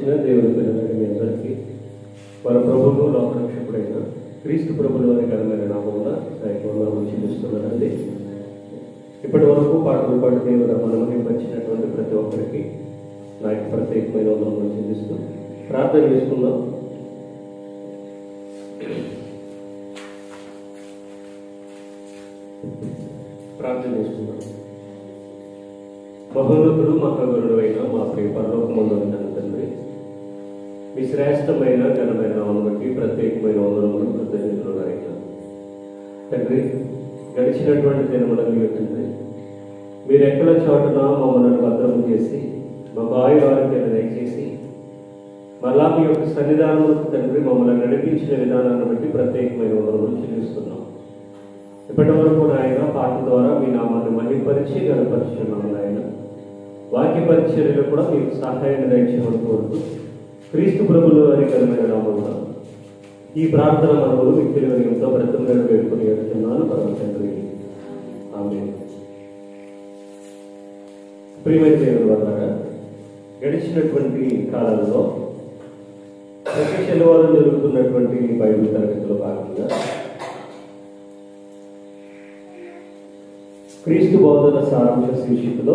వచ్చిన దేవుని పిల్లలైన మీ అందరికీ మన ప్రభువు లోకరక్షకుడైన క్రీస్తు ప్రభుల వారి ఘనమైన నామమున సాయపూర్ణం చెల్లిస్తున్నానండి ఇప్పటి వరకు పాటలు పాటు దేవుడు మనమని పంచినటువంటి ప్రతి ఒక్కరికి నా యొక్క ప్రత్యేకమైన వందనములు చెల్లిస్తూ ప్రార్థన చేసుకుందాం ప్రార్థన చేసుకుందాం మహోన్నతుడు మహాగరుడు అయిన మా ప్రియ పరలోకమందున తండ్రి మీ శ్రేష్టమైన ఘనమైన నామను బట్టి ప్రత్యేకమైన వందనములు కృతజ్ఞతలు నాయన తండ్రి గడిచినటువంటి దినములను తండ్రి మీరు ఎక్కడ చోటున మమ్మల్ని భద్రము చేసి మాకు ఆయు ఆరోగ్యాన్ని దయచేసి మళ్ళా మీ యొక్క సన్నిధానములకు తండ్రి మమ్మల్ని నడిపించిన విధానాన్ని బట్టి ప్రత్యేకమైన వందనములు చెల్లిస్తున్నాం ఇప్పటి వరకు నాయన పాట ద్వారా మీ నామాన్ని మహిపరిచి గనపరిచున్నాము నాయన వాక్య పరిచర్యలో కూడా మీకు సహాయాన్ని దయచేయమని కోరుతూ క్రీస్తు ప్రభులు వారి ఘనమైన నామమున ఈ ప్రార్థన మనములు మీకు తెలియని ఎంతో బ్రతంగా వేడుకొని వెళ్తున్నాను పరమ తండ్రి ఆమె ప్రియమైన దేవుని వల్ల గడిచినటువంటి కాలంలో ప్రతి శనివారం జరుగుతున్నటువంటి బైబిల్ తరగతిలో భాగంగా క్రీస్తు బోధన సారాంశ శీర్షికలో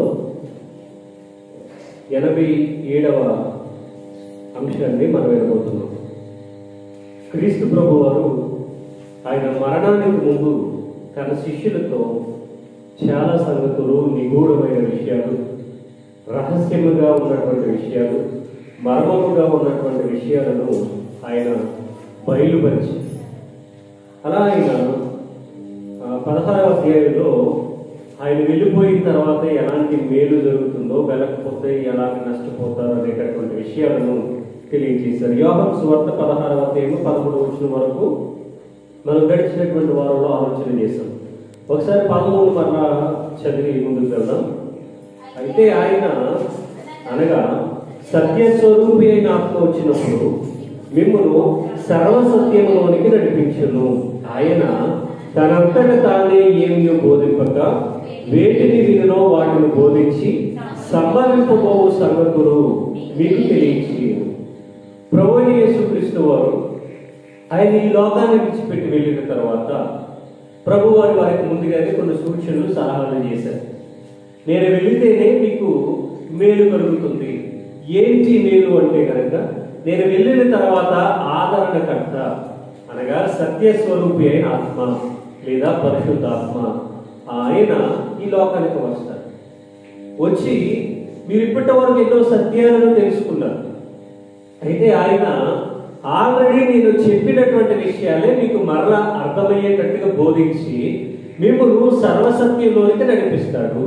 ఎనభై ఏడవ అంశాన్ని మనం వినబోతున్నాం క్రీస్తు ప్రభు వారు ఆయన మరణానికి ముందు తన శిష్యులతో చాలా సంగతులు నిగూఢమైన విషయాలు రహస్యముగా ఉన్నటువంటి విషయాలు మర్మముగా ఉన్నటువంటి విషయాలను ఆయన బయలుపరిచి అలా ఆయన ఆ, పదహారవ అధ్యాయంలో ఆయన వెళ్ళిపోయిన తర్వాత ఎలాంటి మేలు జరుగుతుందో వెళ్ళకపోతే ఎలాంటి నష్టపోతారో అనేటటువంటి విషయాలను తెలియజేశారు యోగం సువార్త పదహారవ అధ్యాయం పదమూడు వచ్చిన వరకు మనం గడిచినటువంటి వారంలో ఆలోచన చేశాం ఒకసారి పదమూడు మరలా చదివి ముందుకు వెళ్దాం అయితే ఆయన అనగా సత్యస్వరూపి అయిన ఆత్మ వచ్చినప్పుడు మిమ్మల్ని సర్వసత్యములోనికి నడిపించును ఆయన తనంతట తానే ఏమి బోధింపక వేటిని వినో వాటిని బోధించి సంభవింపబోవు సంగతులు మీకు తెలియచి ప్రభు యేసుక్రీస్తు వారు ఆయన ఈ లోకాన్ని విడిచిపెట్టి వెళ్ళిన తర్వాత ప్రభు వారి వారికి ముందుగానే కొన్ని సూచనలు సలహాలు చేశారు నేను వెళితేనే మీకు మేలు కలుగుతుంది ఏంటి మేలు అంటే కనుక నేను వెళ్ళిన తర్వాత ఆదరణకర్త అనగా సత్యస్వరూపి అయిన ఆత్మ లేదా పరిశుద్ధాత్మ ఆయన ఈ లోకానికి వస్తారు వచ్చి మీరు ఇప్పటి వరకు ఎన్నో సత్యాలను తెలుసుకున్నారు అయితే ఆయన ఆల్రెడీ నేను చెప్పినటువంటి విషయాలే మీకు మరలా అర్థమయ్యేటట్టుగా బోధించి మిమ్మల్ని సర్వసత్యంలోనికి నడిపిస్తాడు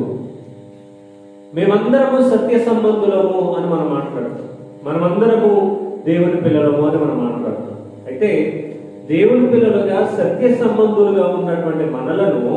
మేమందరము సత్య సంబంధులము అని మనం మాట్లాడతాం మనమందరము దేవుని పిల్లలము అని మనం మాట్లాడతాం అయితే దేవుని పిల్లలుగా సత్య సంబంధులుగా ఉన్నటువంటి మనలను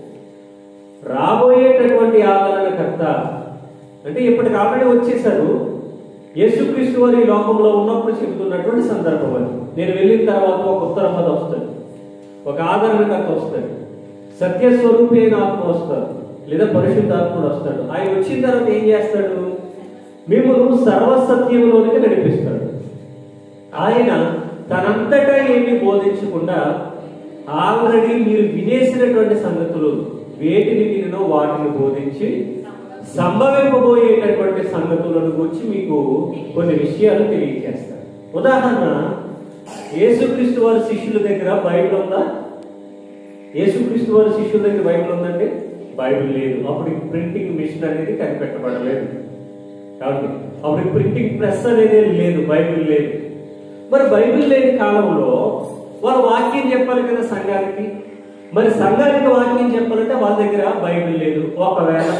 రాబోయేటటువంటి ఆదరణకర్త అంటే ఇప్పటికి ఆల్రెడీ వచ్చేసారు యేసుక్రీస్తు వారి ఈ లోకంలో ఉన్నప్పుడు చెబుతున్నటువంటి సందర్భం అది నేను వెళ్ళిన తర్వాత ఒక ఉత్తరపద వస్తుంది ఒక ఆదరణకర్త వస్తాడు సత్యస్వరూపి అయిన ఆత్మ వస్తారు లేదా పరిశుద్ధాత్ముడు వస్తాడు ఆయన వచ్చిన తర్వాత ఏం చేస్తాడు మిమ్మల్ని సర్వసత్యంలోనికి నడిపిస్తాడు ఆయన తనంతటా ఏమి బోధించకుండా ఆల్రెడీ మీరు వినేసినటువంటి సంగతులు వేటిని వినో వాటిని బోధించి సంభవింపబోయేటటువంటి సంగతులను గురించి మీకు కొన్ని విషయాలు తెలియజేస్తారు ఉదాహరణ యేసుక్రీస్తు వారి శిష్యుల దగ్గర బైబిల్ ఉందా యేసుక్రీస్తు వారి శిష్యుల దగ్గర బైబిల్ ఉందండి బైబిల్ లేదు అప్పుడు ప్రింటింగ్ మిషన్ అనేది కనిపెట్టబడలేదు కాబట్టి అప్పుడు ప్రింటింగ్ ప్రెస్ అనేది లేదు బైబిల్ లేదు మరి బైబిల్ లేని కాలంలో వాళ్ళు వాక్యం చెప్పాలి కదా సంఘానికి మరి సంఘానికి వాక్యం చెప్పాలంటే వాళ్ళ దగ్గర బైబిల్ లేదు ఒకవేళ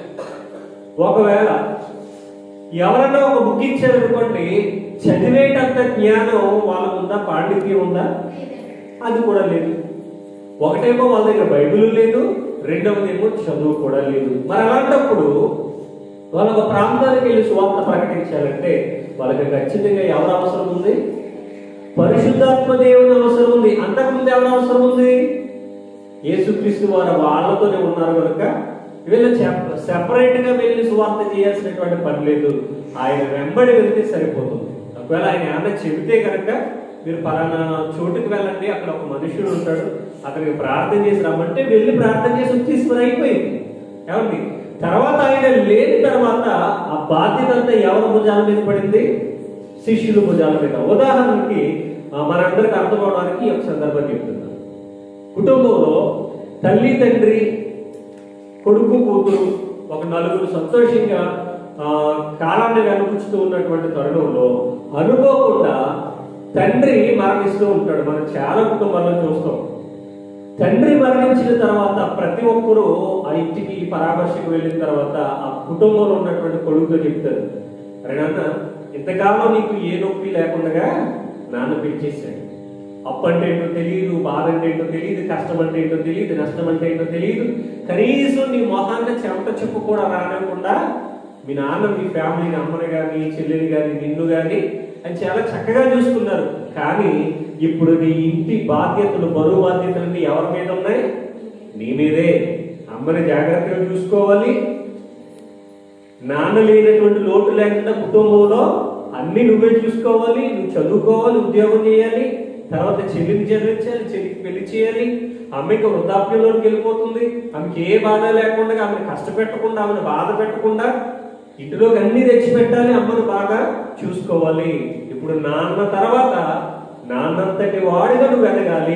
ఒకవేళ ఎవరన్నా ఒక బుక్ ఇచ్చారనుకోండి చదివేటంత జ్ఞానం వాళ్ళకు ఉందా పాండిత్యం ఉందా అది కూడా లేదు ఒకటేమో వాళ్ళ దగ్గర బైబిల్ లేదు రెండవదేమో చదువు కూడా లేదు మరి అలాంటప్పుడు వాళ్ళ ఒక ప్రాంతానికి వెళ్ళి సువార్త ప్రకటించాలంటే వాళ్ళకి ఖచ్చితంగా ఎవరు అవసరం ఉంది పరిశుద్ధాత్మ దేవుని అవసరం ఉంది అంతకుముందు ఎవరు అవసరం ఉంది యేసుక్రీస్తు వారు వాళ్ళతోనే ఉన్నారు కనుక వీళ్ళు సెపరేట్ గా వెళ్ళి సువార్త చేయాల్సినటువంటి పని లేదు ఆయన వెంబడి వెళ్తే సరిపోతుంది ఒకవేళ ఆయన ఏమన్నా చెబితే కనుక మీరు పలానా చోటుకి వెళ్ళండి అక్కడ ఒక మనుషుడు ఉంటాడు అతనికి ప్రార్థన చేసి రమ్మంటే వెళ్ళి ప్రార్థన చేసి వచ్చేసి మరి అయిపోయింది ఏమండి తర్వాత ఆయన లేని తర్వాత ఆ బాధ్యత అంతా ఎవరి భుజాల మీద పడింది శిష్యుల భుజాల మీద ఉదాహరణకి ఆ, మనందరికి అర్థం అవడానికి ఒక సందర్భం చెప్తున్నాను కుటుంబంలో తల్లి తండ్రి కొడుకు కూతురు ఒక నలుగురు సంతోషంగా ఆ, కాలాన్ని వెనుపుచ్చుతూ ఉన్నటువంటి తరుణంలో అనుకోకుండా తండ్రి మరణిస్తూ ఉంటాడు మనం చాలా కుటుంబాల్లో చూస్తాం తండ్రి మరణించిన తర్వాత ప్రతి ఒక్కరూ ఆ ఇంటికి పరామర్శకు వెళ్ళిన తర్వాత ఆ కుటుంబంలో ఉన్నటువంటి కొడుకుతో చెప్తారు అరే నాన్న ఇంతకాలం నీకు ఏ నొప్పి లేకుండా నాన్న పెంచేశాడు అప్పు అంటే ఏంటో తెలియదు బాధ అంటే ఏంటో తెలియదు కష్టం అంటే ఏంటో తెలియదు నష్టం అంటే ఏంటో తెలియదు కనీసం నీ మొహాన్న చెమట చెప్పు కూడా రానివ్వకుండా మీ నాన్న మీ ఫ్యామిలీని అమ్మని కానీ చెల్లెని కానీ నిన్ను కానీ అని చాలా చక్కగా చూసుకున్నారు కానీ ఇప్పుడు నీ ఇంటి బాధ్యతలు బరువు బాధ్యతలన్నీ ఎవరి మీద ఉన్నాయి నీ మీదే అమ్మని జాగ్రత్తగా చూసుకోవాలి నాన్న లేనటువంటి లోటు లేకుండా కుటుంబంలో అన్ని నువ్వే చూసుకోవాలి నువ్వు చదువుకోవాలి ఉద్యోగం చేయాలి తర్వాత చెల్లిని చదివించాలి చెల్లికి పెళ్లి చేయాలి అమ్మకి వృద్ధాప్యంలోకి వెళ్ళిపోతుంది ఆమెకి ఏ బాధ లేకుండా ఆమెను కష్టపెట్టకుండా ఆమెను బాధ పెట్టకుండా ఇంటిలోకి అన్ని తెచ్చిపెట్టాలి అమ్మను బాగా చూసుకోవాలి ఇప్పుడు నాన్న తర్వాత నాన్నంతటి వాడిగా నువ్వు ఎదగాలి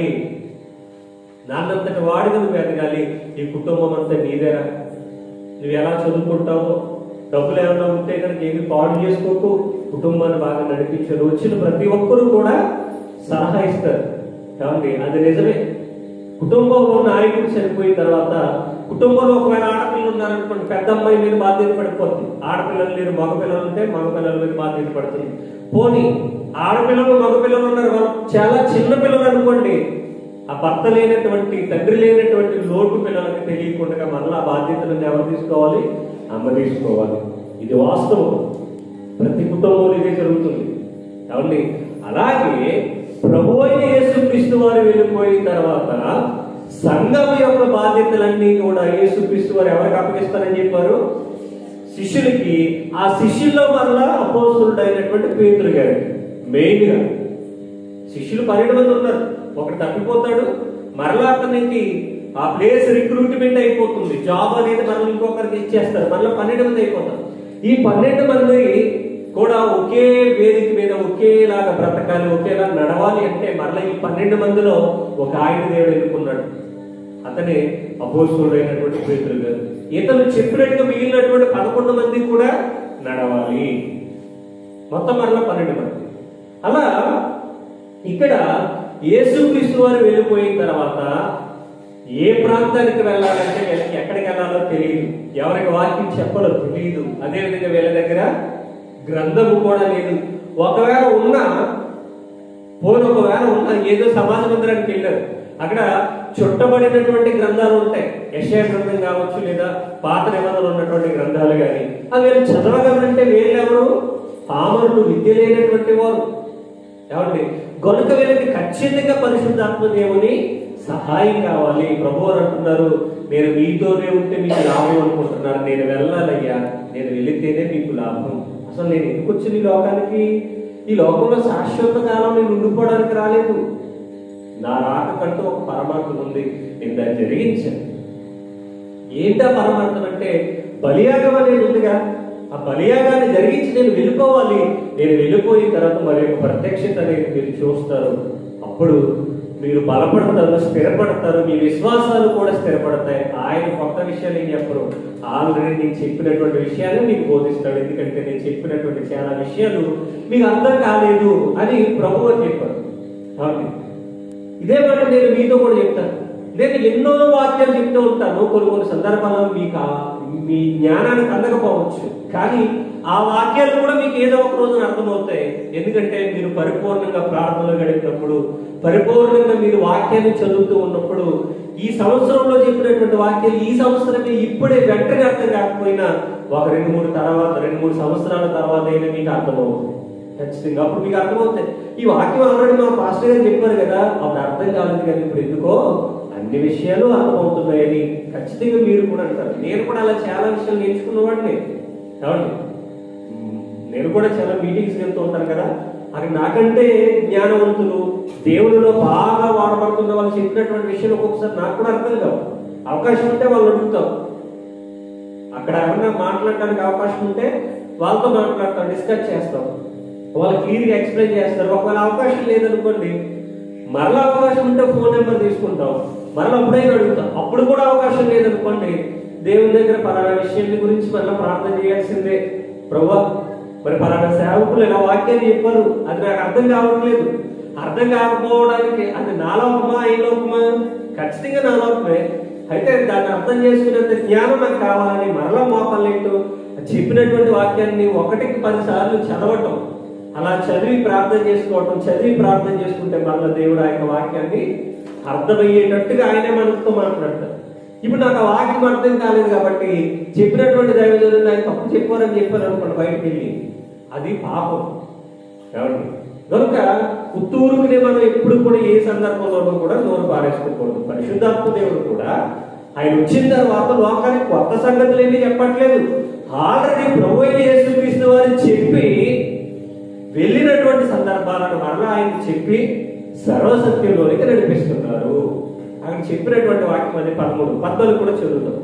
నాన్నంతటి వాడిగా నువ్వు ఎదగాలి ఈ కుటుంబం అంతా నీదేరా నువ్వు ఎలా చదువుకుంటావో డబ్బులు ఏమైనా ఉంటే కనుక ఏమి పాడు చేసుకోకు కుటుంబాన్ని బాగా నడిపించారు వచ్చిన ప్రతి ఒక్కరూ కూడా సలహా ఇస్తారు కాబట్టి అది నిజమే కుటుంబంలో నాయకుడు చనిపోయిన తర్వాత కుటుంబంలో ఒకవేళ ఆడపిల్లలు ఉన్నారనుకోండి పెద్ద అమ్మాయి మీద బాధ్యత పడిపోతుంది ఆడపిల్లలు లేరు మగపిల్లలు ఉంటే మగపిల్లల మీద బాధ్యత పడుతుంది పోనీ ఆడపిల్లలు మగపిల్లలు ఉన్నారు వాళ్ళు చాలా చిన్న పిల్లలు అనుకోండి ఆ భర్త లేనటువంటి తండ్రి లేనటువంటి లోటు పిల్లలకు తెలియకుండా మళ్ళీ ఆ బాధ్యతలను ఎవరు తీసుకోవాలి అమ్మ తీసుకోవాలి ఇది వాస్తవం ప్రతి కుటుంబంలో ఇదే జరుగుతుంది కాబట్టి అలాగే ప్రభు అయిన యేసుక్రీస్తు వారు వెళ్ళిపోయిన తర్వాత సంఘం యొక్క బాధ్యతలన్నీ కూడా యేసుక్రీస్తు వారు ఎవరికి అప్పగిస్తారని చెప్పారు శిష్యులకి ఆ శిష్యుల్లో మళ్ళా అపోస్తులుడు అయినటువంటి పేతురు గారు మెయిన్ గా శిష్యులు పన్నెండు మంది ఉన్నారు ఒకటి తప్పిపోతాడు మరలా అతనికి ఆ ప్లేస్ రిక్రూట్మెంట్ అయిపోతుంది జాబ్ అనేది మరలా ఇంకొకరికి ఇచ్చేస్తారు మరలా పన్నెండు మంది అయిపోతారు ఈ పన్నెండు మంది కూడా ఒకే వేదిక మీద ఒకేలాగా బ్రతకాలి ఒకేలా నడవాలి అంటే మరలా ఈ పన్నెండు మందిలో ఒక ఆయన దేవుడు ఎన్నుకున్నాడు అతనే అపోసుడైనటువంటి పేతులు గారు ఇతను చెప్పినట్టుగా మిగిలినటువంటి పదకొండు మంది కూడా నడవాలి మొత్తం మరలా పన్నెండు మంది అలా ఇక్కడ యేసుక్రీస్తు వారు వెళ్ళిపోయిన తర్వాత ఏ ప్రాంతానికి వెళ్ళాలంటే వీళ్ళకి ఎక్కడికి వెళ్ళాలో తెలియదు ఎవరికి వాక్యం చెప్పాలో తెలియదు అదేవిధంగా వీళ్ళ దగ్గర గ్రంథము కూడా లేదు ఒకవేళ ఉన్నా పోనీ ఒకవేళ ఉన్నా ఏదో సమాజ మందిరానికి వెళ్ళారు అక్కడ చుట్టబడినటువంటి గ్రంథాలు ఉంటాయి యశయ గ్రంథం కావచ్చు లేదా పాత నిబంధనలు ఉన్నటువంటి గ్రంథాలు కానీ అవి వీళ్ళు చదవగలంటే వీళ్ళెవరు పామరులు విద్య లేనటువంటి వారు ఏమండి గనుక వీళ్ళకి ఖచ్చితంగా పరిశుద్ధాత్మ దేవుని సహాయం కావాలి ప్రభు వారు అంటున్నారు నేను మీతోనే ఉంటే మీకు లాభం అనుకుంటున్నారు నేను వెళ్ళాలయ్యా నేను వెళితేనే మీకు లాభం అసలు నేను ఎందుకు వచ్చిన ఈ లోకానికి ఈ లోకంలో శాశ్వత కాలం నేను ఉండిపోవడానికి రాలేదు నా రాకకంటూ ఒక పరమాత్మ ఉంది నేను దాన్ని జరిగించాను ఏంటా పరమార్థం అంటే బలియాగం అనేది ఉందిగా ఆ బలియాగాన్ని జరిగించి నేను వెళ్ళిపోవాలి నేను వెళ్ళిపోయిన తర్వాత మరి యొక్క ప్రత్యక్షత అనేది మీరు చూస్తారు అప్పుడు మీరు బలపడతారు స్థిరపడతారు మీ విశ్వాసాలు కూడా స్థిరపడతాయి ఆయన కొత్త విషయాలు ఏం చెప్పరు ఆల్రెడీ నేను చెప్పినటువంటి విషయాలు మీకు బోధిస్తాడు ఎందుకంటే నేను చెప్పినటువంటి చాలా విషయాలు మీకు అర్థం కాలేదు అని ప్రభువు చెప్పారు కాబట్టి ఇదే మాట నేను మీతో కూడా చెప్తాను నేను ఎన్నో వాక్యాలు చెప్తూ ఉంటాను కొన్ని కొన్ని సందర్భాల్లో మీకు ఆ- మీ జ్ఞానానికి అందకపోవచ్చు కానీ ఆ వాక్యాలు కూడా మీకు ఏదో ఒక రోజున అర్థమవుతాయి ఎందుకంటే మీరు పరిపూర్ణంగా ప్రార్థనలు గడిపినప్పుడు పరిపూర్ణంగా మీరు వాక్యాన్ని చదువుతూ ఉన్నప్పుడు ఈ సంవత్సరంలో చెప్పినటువంటి వాక్యాలు ఈ సంవత్సరమే ఇప్పుడే వెంటనే అర్థం కాకపోయినా ఒక రెండు మూడు తర్వాత రెండు మూడు సంవత్సరాల తర్వాత అయినా మీకు అర్థమవుతుంది ఖచ్చితంగా అప్పుడు మీకు అర్థమవుతాయి ఈ వాక్యం ఆల్రెడీ మా పాస్టర్ గారు చెప్పారు కదా అప్పుడు అర్థం కాలేదు కానీ ఇప్పుడు ఎందుకో అన్ని విషయాలు అర్థమవుతున్నాయని ఖచ్చితంగా మీరు కూడా అంటారు నేను కూడా అలా చాలా విషయాలు నేర్చుకున్నవాడిని కాబట్టి మ్, నేను కూడా చాలా మీటింగ్స్ వెళ్తూ ఉంటాను కదా అది నాకంటే జ్ఞానవంతులు దేవుడిలో బాగా వాడబడుతున్న వాళ్ళు చెప్పినటువంటి విషయం ఒక్కొక్కసారి నాకు కూడా అర్థం కావు అవకాశం ఉంటే వాళ్ళు అడుగుతాం అక్కడ ఏమన్నా మాట్లాడడానికి అవకాశం ఉంటే వాళ్ళతో మాట్లాడతాం డిస్కస్ చేస్తాం వాళ్ళు క్లియర్గా ఎక్స్ప్లెయిన్ చేస్తారు ఒకవేళ అవకాశం లేదనుకోండి మరలా అవకాశం ఉంటే ఫోన్ నెంబర్ తీసుకుంటాం మరలా అప్పుడైనా అడుగుతాం అప్పుడు కూడా అవకాశం లేదనుకోండి దేవుని దగ్గర పలానా విషయం గురించి మళ్ళీ ప్రార్థన చేయాల్సిందే ప్రభా మరి పలానా సేవకులు ఇలా వాక్యాన్ని చెప్పారు అది నాకు అర్థం కావట్లేదు అర్థం కాకపోవడానికి అది నా లోపమా ఈ లోపమా ఖచ్చితంగా నా లోపమే అయితే దాన్ని అర్థం చేసుకునేంత జ్ఞానం నాకు కావాలని మరలా మోకాలేంటో చెప్పినటువంటి వాక్యాన్ని ఒకటికి పది సార్లు చదవటం అలా చదివి ప్రార్థన చేసుకోవటం చదివి ప్రార్థన చేసుకుంటే మళ్ళీ దేవుడు ఆ యొక్క వాక్యాన్ని అర్థమయ్యేటట్టుగా ఆయనే మనతో మాట్లాడతారు ఇప్పుడు నాకు ఆ వాక్యం అర్థం కాలేదు కాబట్టి చెప్పినటువంటి దైవజనులు ఆయన తప్పు చెప్పారని చెప్పారు అనుకోండి బయటకు వెళ్ళి అది పాపం ఏమండి కనుక పుత్తూరుకునే మనం ఎప్పుడు కూడా ఏ సందర్భంలోనూ కూడా నోరు పారేసుకోకూడదు పరిశుద్ధాత్మ దేవుడు కూడా ఆయన వచ్చిన తర్వాత లోకానికి కొత్త సంగతులు ఏమీ చెప్పట్లేదు ఆల్రెడీ ప్రభు అయిన యేసుక్రీస్తు వారు చెప్పి వెళ్ళినటువంటి సందర్భాలను మరలా ఆయన చెప్పి సర్వసత్యంలోనికి నడిపిస్తున్నారు ఆయన చెప్పినటువంటి వాక్యం అది పదమూడు పద్నాలుగు కూడా చదువుతాం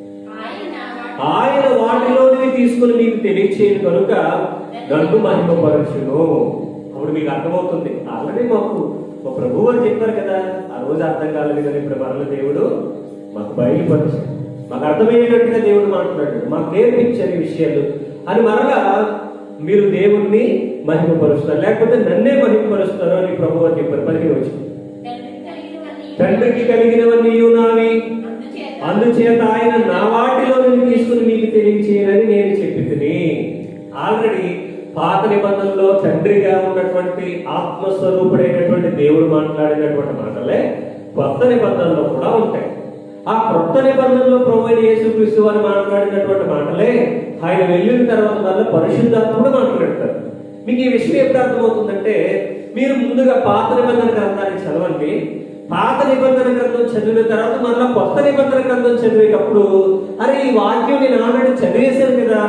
ఆయన ఆయన వాటిలోనివి తీసుకుని మీకు తెలియచేయను కనుక నన్ను మహిమపరచును అప్పుడు మీకు అర్థమవుతుంది ఆల్రెడీ మాకు మా ప్రభు అని చెప్పారు కదా ఆ రోజు అర్థం కాలేదు కానీ ఇప్పుడు మరల దేవుడు మాకు బయలుపరిచాడు మాకు అర్థమయ్యేటట్టుగా దేవుడు మాట్లాడాడు మాకు నేర్పించారు ఈ విషయాలు అని మరలా మీరు దేవుణ్ణి మహిమపరుస్తారు లేకపోతే నన్నే మహిమపరుస్తారు అని ప్రభు అని చెప్పారు పదిహేను వచ్చింది తండ్రికి కలిగినవన్నీ తండ్రికి కలిగినవన్నీ నావి అందుచేత అందుచేత ఆయన నా వాటిలో నుండి తీసుకుని మీకు తెలియచేయనని నేను చెప్పి ఆల్రెడీ పాత నిబంధనలో తండ్రిగా ఉన్నటువంటి ఆత్మస్వరూపుడైనటువంటి దేవుడు మాట్లాడినటువంటి మాటలే కొత్త నిబంధనలో కూడా ఉంటాయి ఆ కొత్త నిబంధనలో ప్రభుత్వ యేసుక్రీస్తు వారు మాట్లాడినటువంటి మాటలే ఆయన వెళ్ళిన తర్వాత మళ్ళీ పరిశుద్ధాత్ముడు మాట్లాడతారు మీకు ఈ విషయం ఎప్పుడు అర్థమవుతుందంటే మీరు ముందుగా పాత నిబంధన గ్రంథాన్ని చదవండి పాత నిబంధన గ్రంథం చదివిన తర్వాత మళ్ళీ కొత్త నిబంధన గ్రంథం చదివేటప్పుడు అరే ఈ వాక్యం నేను ఆల్రెడీ చదివేశాను కదా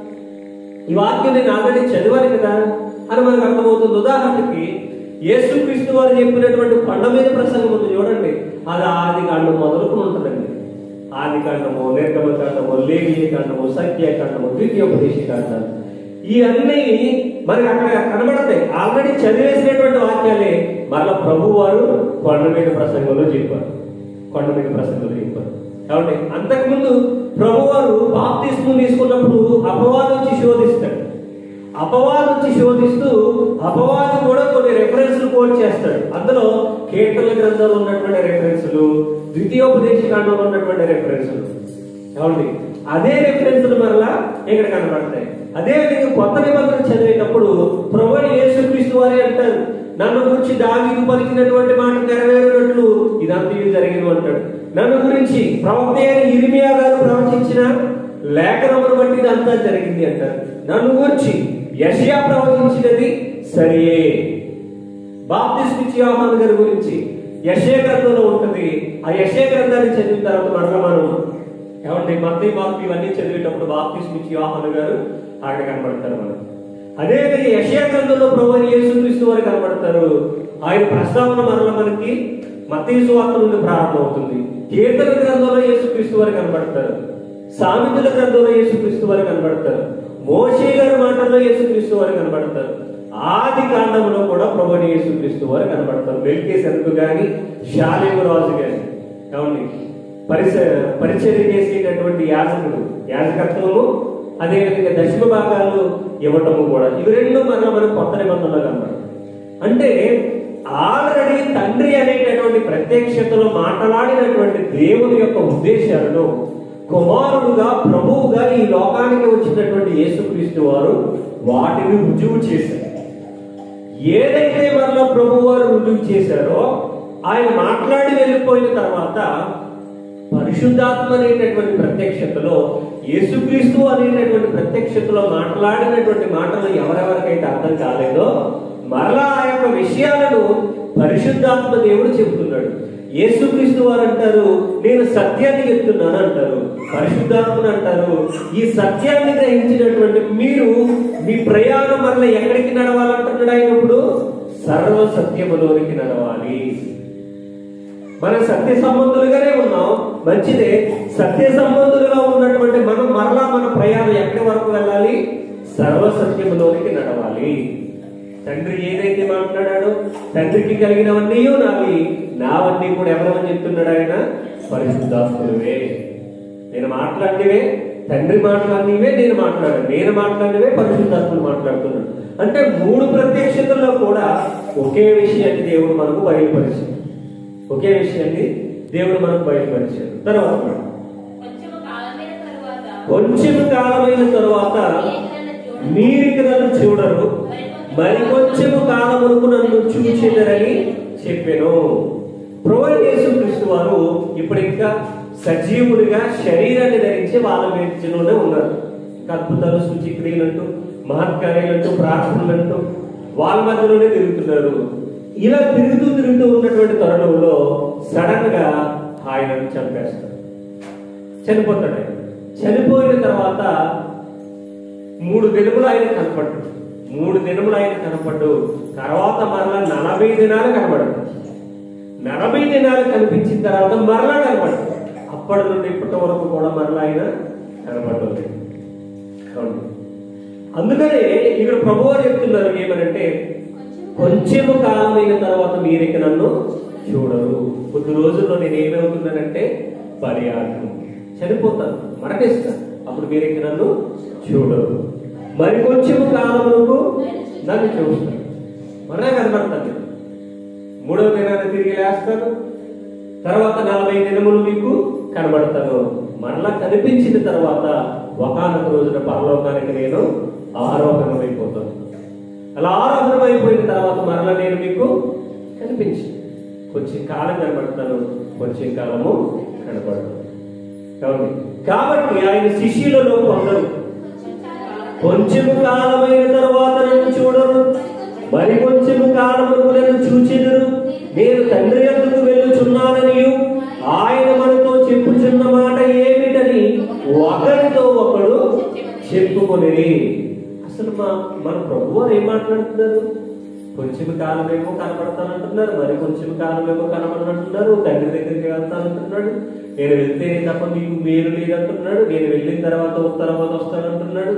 ఈ వాక్యం నేను ఆల్రెడీ చదివాను కదా అని మనకు అర్థమవుతుంది ఉదాహరణకి యేసుక్రీస్తు వారు చెప్పినటువంటి కొండ మీద ప్రసంగం ఉంది చూడండి అది ఆది కాండం మొదలుకొని ఉంటుందండి ఆది కాండము నిర్గమ కాండము లేవియ కాండము సంఖ్య కాండము ద్వితీయోపదేశ కాండాలు ఇవన్నీ మనకి అక్కడ కనబడతాయి ఆల్రెడీ చదివేసినటువంటి వాక్యాలే మరలా ప్రభు వారు కొండ మీద ప్రసంగంలో చెప్పారు కొండ మీద ప్రసంగంలో చెప్పారు కాబట్టి అంతకుముందు ప్రభు వారు బాప్తిస్ము తీసుకున్నప్పుడు అపవాదం వచ్చి శోధిస్తాడు అపవాదం వచ్చి శోధిస్తూ అపవాదం కూడా కొన్ని రెఫరెన్స్లు కోట్ చేస్తాడు అందులో కీర్తన గ్రంథంలో ఉన్నటువంటి రెఫరెన్స్లు ద్వితీయోపదేశ కాండంలో ఉన్నటువంటి రెఫరెన్స్లు ఏమండి అదే రెఫరెన్స్లు మరలా ఇక్కడ కనబడతాయి అదే విధంగా కొత్త నిబంధన చదివేటప్పుడు ప్రభు యేసుక్రీస్తు వారే అంటారు నన్ను గురించి దావీదు పలికినటువంటి మాట నెరవేరినట్లు ఇదంతా ఇది జరిగింది అంటాడు నన్ను గురించి ప్రవక్త అయిన ఇర్మియా గారు ప్రవచించిన లేఖనమును బట్టి ఇదంతా జరిగింది అంటారు నన్ను గురించి యషయా ప్రవచించినది సరియే బాప్తిస్మిచ్చి యోహాన్ గారి గురించి యశే గ్రంథంలో ఉంటుంది ఆ యశే గ్రంథాన్ని చదివిన తర్వాత మరలా మనం ఏమంటే మత్తి మార్పు ఇవన్నీ చదివేటప్పుడు బాప్తిస్మిచ్చి యోహాన్ గారు అక్కడ కనబడతారు మనం అదేవిధంగా యశే గ్రంథంలో ప్రభు అయిన యేసుక్రీస్తు వారు కనబడతారు ఆయన ప్రస్తావన మరల మనకి మత్తయి సువార్త నుండి ప్రారంభం అవుతుంది కీర్తన గ్రంథంలో యేసుక్రీస్తు వారు కనబడతారు సామెతల గ్రంథంలో యేసుక్రీస్తు వారు కనబడతారు మోషే గారి మాటల్లో యేసుక్రీస్తు వారు కనబడతారు ఆది కాండంలో కూడా ప్రభుని యేసుక్రీస్తు వారు కనబడతారు వెల్కే సరుకు గాని శాలేము రాజు గాని ఏమండి పరిచ పరిచర్య చేసేటటువంటి యాజకుడు యాజకత్వము అదేవిధంగా దశమ భాగాలు ఇవ్వటము కూడా ఇవి రెండు మరలా మనం కొత్త నిబంధనలో కనబడతాం అంటే ఆల్రెడీ తండ్రి అనేటటువంటి ప్రత్యక్షతలో మాట్లాడినటువంటి దేవుని యొక్క ఉద్దేశాలను కుమారుడుగా ప్రభువుగా ఈ లోకానికి వచ్చినటువంటి యేసుక్రీస్తు వారు వాటిని రుజువు చేశారు ఏదైతే మరలా ప్రభు వారు రుజువు చేశారో ఆయన మాట్లాడి వెళ్ళిపోయిన తర్వాత పరిశుద్ధాత్మ అనేటటువంటి ప్రత్యక్షతలో యేసుక్రీస్తు అనేటటువంటి ప్రత్యక్షతలో మాట్లాడినటువంటి మాటలు ఎవరెవరికైతే అర్థం కాలేదో మరలా ఆ యొక్క విషయాలను పరిశుద్ధాత్మ దేవుడు చెబుతున్నాడు యేసుక్రీస్తు వారు అంటారు నేను సత్యాన్ని చెప్తున్నాను అంటారు పరిశుద్ధాత్మను అంటారు ఈ సత్యాన్ని గ్రహించినటువంటి మీరు మీ ప్రయాణం వల్ల ఎక్కడికి నడవాలంటున్నాడు ఆయన ఇప్పుడు సర్వ సత్యములోనికి నడవాలి మనం సత్య సంబంధులుగానే ఉన్నాం మంచిదే సత్య సంబంధులుగా ఉన్నటువంటి మనం మరలా మన ప్రయాణం ఎక్కడి వరకు వెళ్ళాలి సర్వ సత్యములోనికి నడవాలి తండ్రి ఏదైతే మాట్లాడాడో తండ్రికి కలిగినవన్నీ నావి నావన్నీ కూడా ఎవరని చెప్తున్నాడు ఆయన పరిశుద్ధాత్ములువే నేను మాట్లాడినవే తండ్రి మాట్లాడినవే నేను మాట్లాడాను నేను మాట్లాడినవే పరిశుద్ధాత్ములు మాట్లాడుతున్నాడు అంటే మూడు ప్రత్యక్షతల్లో కూడా ఒకే విషయాన్ని దేవుడు మనకు బయలుపరిచాడు ఒకే విషయాన్ని దేవుడు మనకు బయలుపరిచాడు తర్వాత కొంచెము కాలమైన తరువాత కొంచెం కాలమైన తరువాత మీరిక నన్ను చూడరు మరి కొంచెము కాలమునకు నన్ను చూచెదరని చెప్పాను ప్రభువు యేసుక్రీస్తు వారు ఇప్పుడు ఇంకా సజీవుడిగా శరీరాన్ని ధరించి వాళ్ళ మధ్యలోనే ఉన్నారు ఇంకా అద్భుతాలు సూచిక్రియలంటూ మహత్కార్యాలంటూ ప్రార్థనలంటూ వాళ్ళ మధ్యలోనే తిరుగుతున్నారు ఇలా తిరుగుతూ తిరుగుతూ ఉన్నటువంటి తరుణంలో సడన్ గా ఆయనను చంపేస్తారు చనిపోతాడు ఆయన. చనిపోయిన తర్వాత మూడు దినములు ఆయన కనపడ్డు మూడు దినములు ఆయన కనపడ్డు తర్వాత మరలా నలభై దినాలు కనపడ్డు నలభై దినాలు కనిపించిన తర్వాత మరలా కనపడ్డు అప్పటి నుండి ఇప్పటి వరకు కూడా మరలా ఆయన కనపడలేదు అవును. అందుకనే ఇక్కడ ప్రభువు చెప్తున్నారు ఏమనంటే కొంచెము కాలమైన తర్వాత మీరిక నన్ను చూడరు కొద్ది రోజుల్లో నేను ఏమవుతున్నానంటే పర్యాటం చనిపోతాను మరణిస్తాను అప్పుడు మీరిక నన్ను చూడరు మరి కొంచెము కాలమునకు నన్ను చూస్తాను మరలా కనబడతాను నేను. మూడవ దినాన్ని తిరిగి లేస్తాను తర్వాత నలభై దినములు మీకు కనబడతాను మరలా కనిపించిన తర్వాత ఒకనొక రోజున పరలోకానికి నేను ఆరోహణమైపోతాను అలా ఆరోహణం అయిపోయిన తర్వాత మరలా నేను మీకు కనిపించి కొంచెం కాలం కనబడతాను కొంచెం కాలము కనబడతాను కాబట్టి కాబట్టి ఆయన శిష్యులలో కొందరు కొంచెం కాలమైన తర్వాత నన్ను చూడరు మరి కొంచెం కాలముకు నన్ను చూచెదరు నేను తండ్రి ఎందుకు వెళ్ళుచున్నానని ఆయన మనతో చెప్పుచున్న మాట ఏమిటని ఒకరితో ఒకడు చెప్పుకొని అసలు మా మన ప్రభు వారు ఏం మాట్లాడుతున్నారు కొంచెం కాలమేమో కనపడతానంటున్నారు మరి కొంచెం కాలమేమో కనపడనంటున్నారు తండ్రి దగ్గరికి వెళ్తానంటున్నాడు నేను వెళ్తేనే తప్ప మీకు మేలు లేదంటున్నాడు నేను వెళ్ళిన తర్వాత ఒక తర్వాత వస్తానంటున్నాడు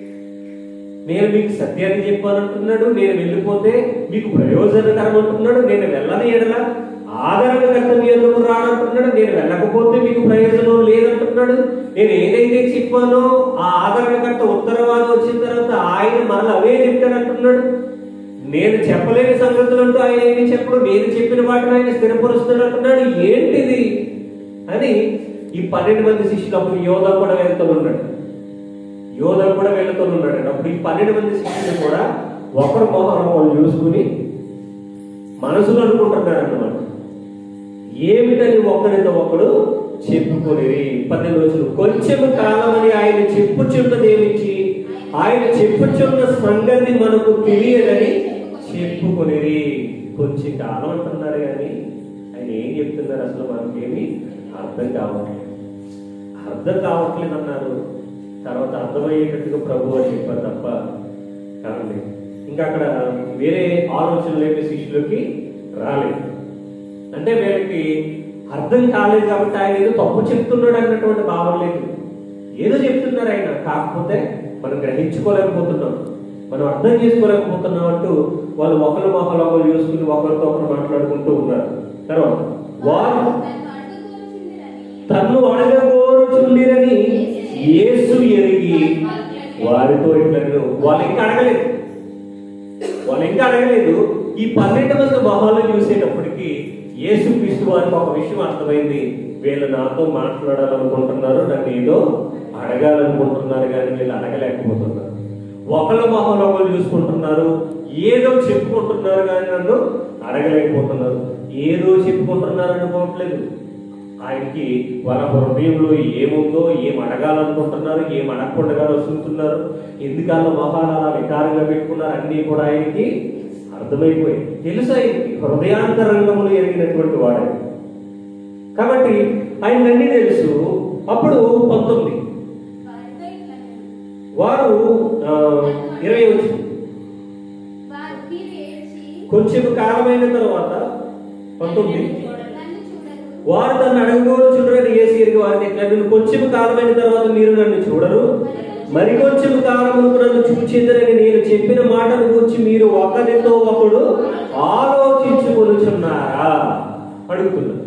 నేను మీకు సత్యాన్ని చెప్పానంటున్నాడు నేను వెళ్ళిపోతే మీకు ప్రయోజనకరం అంటున్నాడు నేను వెళ్ళని ఎడల ఆదరణకర్త మీ ఎందుకు రానంటున్నాడు నేను వెళ్ళకపోతే మీకు ప్రయోజనం లేదంటున్నాడు నేను ఏదైతే చెప్పానో ఆ ఆదరణకర్త ఉత్తరవాదం వచ్చిన తర్వాత ఆయన మరలా అవే చెప్తాడంటున్నాడు నేను చెప్పలేని సంగతులు అంటూ ఆయన ఏమి చెప్పడు నేను చెప్పిన వాటిని ఆయన స్థిరపరుస్తాడు అంటున్నాడు ఏంటిది అని ఈ పన్నెండు మంది శిష్యులు అప్పుడు యోధ కూడా వెళ్తూ ఉన్నాడు యోధ కూడా వెళ్తూ ఉన్నాడు అప్పుడు ఈ పన్నెండు మంది శిష్యులు కూడా ఒకరు మొహం వాళ్ళు చూసుకుని మనసులో అనుకుంటున్నారు అన్నమాట ఏమిటని ఒకరితో ఒకడు చెప్పుకొని పన్నెండు రోజులు కొంచెం కాలం అని ఆయన చెప్పుచున్నదేమిటి ఆయన చెప్పుచున్న సంగతి మనకు తెలియదని చెప్పుకొని కొంచెం కాలం అంటున్నారు కానీ ఆయన ఏం చెప్తున్నారు అసలు మనకేమి అర్థం కావట్లేదు అర్థం కావట్లేదు అన్నారు తర్వాత అర్థమయ్యేటట్టుగా ప్రభు అని చెప్పారు తప్ప కాదండి ఇంకా అక్కడ వేరే ఆలోచనలు ఏమి శిష్యులకి రాలేదు అంటే వీళ్ళకి అర్థం కాలేదు కాబట్టి ఆయన ఏదో తప్పు చెప్తున్నాడు అన్నటువంటి భావం లేదు ఏదో చెప్తున్నారు ఆయన కాకపోతే మనం గ్రహించుకోలేకపోతున్నాం మనం అర్థం చేసుకోలేకపోతున్నాం అంటూ వాళ్ళు ఒకరి మొహలు ఒకరు చూసుకుని ఒకరితో ఒకరు మాట్లాడుకుంటూ ఉన్నారు తర్వాత వారు తన్ను అడగగోరుచుండిరని యేసు ఎరిగి వారితో ఇట్లా వాళ్ళు ఇంకా అడగలేదు వాళ్ళు ఇంకా అడగలేదు ఈ పన్నెండు మంది మొహాలు చూసేటప్పటికి యేసు క్రీస్తు వారికి ఒక విషయం అర్థమైంది వీళ్ళు నాతో మాట్లాడాలనుకుంటున్నారు నన్ను ఏదో అడగాలనుకుంటున్నారు కానీ వీళ్ళు అడగలేకపోతున్నారు ఒకళ్ళ మొహంలో ఒకళ్ళు చూసుకుంటున్నారు ఏదో చెప్పుకుంటున్నారు కానీ నన్ను అడగలేకపోతున్నారు ఏదో చెప్పుకుంటున్నారు అనుకోవట్లేదు ఆయనకి వాళ్ళ హృదయంలో ఏముందో ఏం అడగాలనుకుంటున్నారు ఏం అడగకుండా వస్తుంటున్నారు ఎందుకన్నా మొహాలు అలా వికారంగా పెట్టుకున్నారు అన్నీ కూడా ఆయనకి అర్థమైపోయి తెలుసు ఆయనకి హృదయాంతరంగములు ఎరిగినటువంటి వాడు కాబట్టి ఆయన అన్ని తెలుసు అప్పుడు పంతొమ్మిది వారితో ఇట్లనెను. వారు ఆ, ఇరవై వచ్చి వారు మీరు ఏడ్చి కొంచెం కాలమైన తర్వాత పంతొమ్మిది నన్ను చూడరు. వారు తను అడగబోరు చూడరని ఏసీరికి వారిని ఎట్లా "నేను కొంచెం కాలమైన తర్వాత మీరు నన్ను చూడరు మరి కొంచెం కాలమునకు నన్ను చూచిందరని నేను చెప్పిన మాటను గురించి మీరు ఒకరితో ఒకడు ఆలోచించుకొనుచున్నారా అడుగుతున్నారు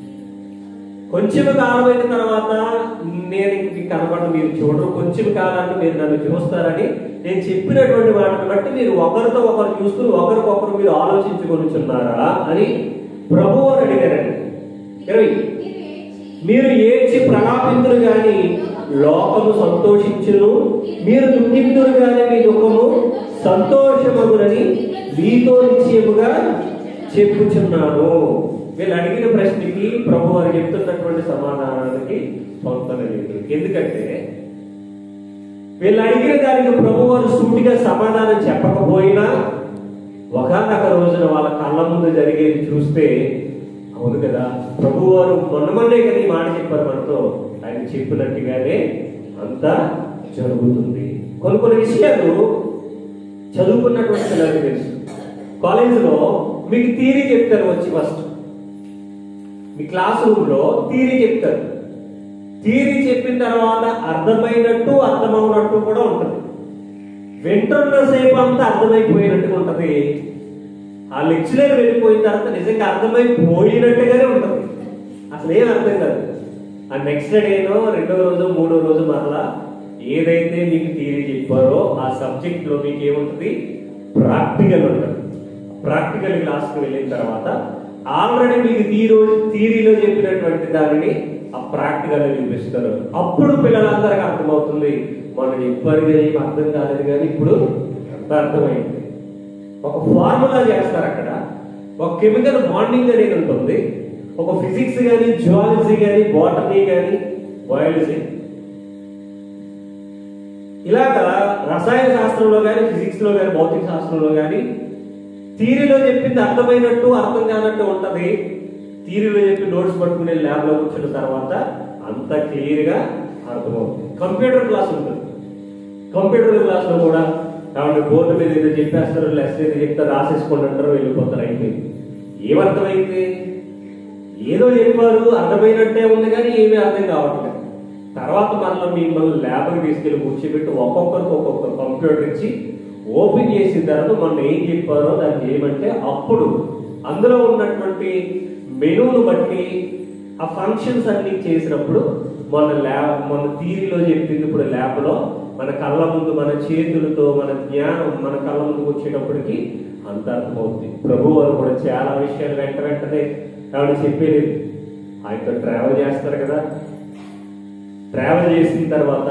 కొంచెం కాలమైన తర్వాత నేను ఇంక మీకు కనపడను మీరు చూడరు కొంచెం కాలాన్ని మీరు నన్ను చూస్తారని నేను చెప్పినటువంటి వాటిని బట్టి మీరు ఒకరితో ఒకరు చూసుకుని ఒకరికొకరు మీరు ఆలోచించుకొనుచున్నారా అని ప్రభువు అని అడిగారండి ఇరవై మీరు ఏడ్చి మీరు ఏడ్చి ప్రలాపింతురు గాని లోకము సంతోషించును మీరు దుఃఖింతురు గాని మీ దుఃఖము సంతోషమగునని మీతో నిశ్చయముగా చెప్పుచున్నాను వీళ్ళు అడిగిన ప్రశ్నకి ప్రభు వారు చెప్తున్నటువంటి సమాధానానికి పొంతన లేదు ఎందుకంటే వీళ్ళు అడిగిన దానికి ప్రభు వారు సూటిగా సమాధానం చెప్పకపోయినా ఒకనొక రోజున వాళ్ళ కళ్ళ ముందు జరిగేది చూస్తే అవును కదా ప్రభు వారు మొన్న మొన్నే కదా ఈ మాట చెప్పారు మనతో ఆయన చెప్పినట్టుగానే అంతా జరుగుతుంది కొన్ని కొన్ని విషయాలు చదువుకున్నటువంటి పిల్లలకు తెలుసు కాలేజీలో మీకు థీరీ చెప్తారు వచ్చి ఫస్ట్ మీ క్లాస్ రూమ్ లో థీరీ చెప్తారు థీరీ చెప్పిన తర్వాత అర్థమైనట్టు అర్థమవునట్టు కూడా ఉంటుంది వింటున్న సేపు అంతా అర్థమైపోయినట్టుగా ఉంటది ఆ లెక్చరర్ వెళ్ళిపోయిన తర్వాత నిజంగా అర్థమైపోయినట్టుగానే ఉంటది అసలు ఏం అర్థం కాదు ఆ నెక్స్ట్ డేనో రెండో రోజు మూడో రోజు మరలా ఏదైతే మీకు థియరీ చెప్పారో ఆ సబ్జెక్ట్ లో మీకు ఏముంటుంది ప్రాక్టికల్ ఉంటుంది ప్రాక్టికల్ క్లాస్కి వెళ్ళిన తర్వాత ఆల్రెడీ మీకు థీరో థియరీలో చెప్పినటువంటి దానిని ఆ ప్రాక్టికల్ చూపిస్తారు అప్పుడు పిల్లలందరికీ అర్థమవుతుంది మనం చెప్పారు కదా ఏం అర్థం కాలేదు కానీ ఇప్పుడు అంత అర్థమైంది ఒక ఫార్ములా చేస్తారు అక్కడ ఒక కెమికల్ బాండింగ్ అనేది ఉంటుంది ఒక ఫిజిక్స్ కానీ జువాలజీ కానీ బాటనీ కానీ బయాలజీ ఇలాగా రసాయన శాస్త్రంలో కానీ ఫిజిక్స్ లో కానీ భౌతిక శాస్త్రంలో కానీ థీరీలో చెప్పింది అర్థమైనట్టు అర్థం కానట్టు ఉంటది థీరీలో చెప్పి నోట్స్ పట్టుకునే ల్యాబ్ లో కూర్చున్న తర్వాత అంత క్లియర్ గా అర్థమవుతుంది కంప్యూటర్ క్లాస్ ఉంటుంది కంప్యూటర్ క్లాస్ లో కూడా కాబట్టి బోర్డు మీద ఏదో చెప్పేస్తారు లెసన్ ఏదో చెప్తారు రాసేసుకోండి అంటారు వెళ్ళిపోతారు అయిపోయింది ఏమర్థమైంది ఏదో చెప్పారు అర్థమైనట్టే ఉంది కానీ ఏమీ అర్థం కావట్లేదు తర్వాత మనలో మిమ్మల్ని ల్యాబ్కి తీసుకెళ్లి కూర్చోబెట్టి ఒక్కొక్కరికి ఒక్కొక్క కంప్యూటర్ ఇచ్చి ఓపెన్ చేసిన తర్వాత మొన్న ఏం చెప్పారో దాన్ని చేయమంటే అప్పుడు అందులో ఉన్నటువంటి మెనూను బట్టి ఆ ఫంక్షన్స్ అన్ని చేసినప్పుడు మన ల్యాబ్ మన థీరీలో చెప్పింది ఇప్పుడు ల్యాబ్లో మన కళ్ళ ముందు మన చేతులతో మన జ్ఞానం మన కళ్ళ ముందుకు వచ్చేటప్పటికి అంత అర్థమవుతుంది ప్రభు వారు కూడా చాలా విషయాలు వెంట వెంటనే ఆవిడ చెప్పేది ఆయనతో ట్రావెల్ చేస్తారు కదా ట్రావెల్ చేసిన తర్వాత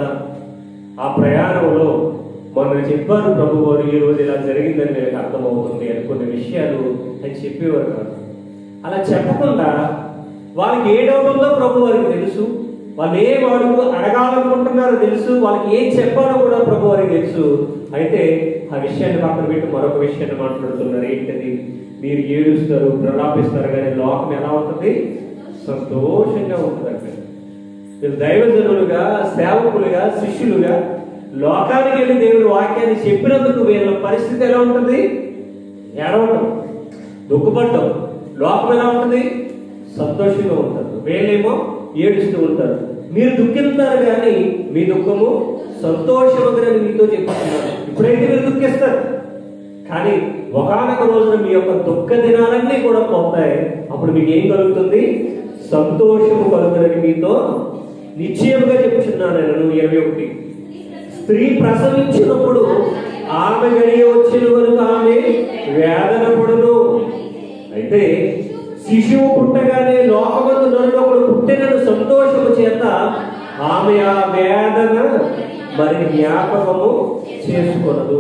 ఆ ప్రయాణంలో మొన్న చెప్పారు ప్రభు వారు ఈ రోజు ఇలా జరిగిందని నాకు అర్థమవుతుంది అని కొన్ని విషయాలు అని చెప్పేవారు కాదు అలా చెప్పకుండా వాళ్ళకి ఏ డౌట్ ఉందో ప్రభు వారికి తెలుసు వాళ్ళు ఏం అడుగు అడగాలనుకుంటున్నారో తెలుసు వాళ్ళకి ఏం చెప్పాలో కూడా ప్రభు వారికి తెలుసు అయితే ఆ విషయాన్ని పక్కన పెట్టి మరొక విషయాన్ని మాట్లాడుతున్నారు ఏంటది మీరు ఏడుస్తారు ప్రలాపిస్తారు కానీ లోకం ఎలా ఉంటుంది సంతోషంగా ఉంటుందంటే మీరు దైవజనులుగా సేవకులుగా శిష్యులుగా లోకానికి వెళ్ళి దేవుని వాక్యాన్ని చెప్పినందుకు వీళ్ళ పరిస్థితి ఎలా ఉంటుంది ఏడవటం దుఃఖపడటం లోకం ఎలా ఉంటుంది సంతోషంగా ఉంటారు వీళ్ళేమో ఏడుస్తూ ఉంటారు మీరు దుఃఖిస్తారు కానీ మీ దుఃఖము సంతోషవంతులని మీతో చెప్తున్నారు ఇప్పుడైతే మీరు దుఃఖిస్తారు కానీ ఒకనొక రోజున మీ యొక్క దుఃఖ దినాలన్నీ కూడా పోతాయి అప్పుడు మీకు ఏం కలుగుతుంది సంతోషము కలుగునని మీతో నిశ్చయముగా చెప్తున్నాను నేను ఇరవై ఒకటి స్త్రీ ప్రసవించినప్పుడు ఆమె గడియ వచ్చిన వరకు ఆమె వేదన పడును అయితే శిశువు పుట్టగానే లోకమందు నరుడొకడు పుట్టిన సంతోషము చేత ఆమె ఆ వేదన మరి జ్ఞాపకము చేసుకొనదు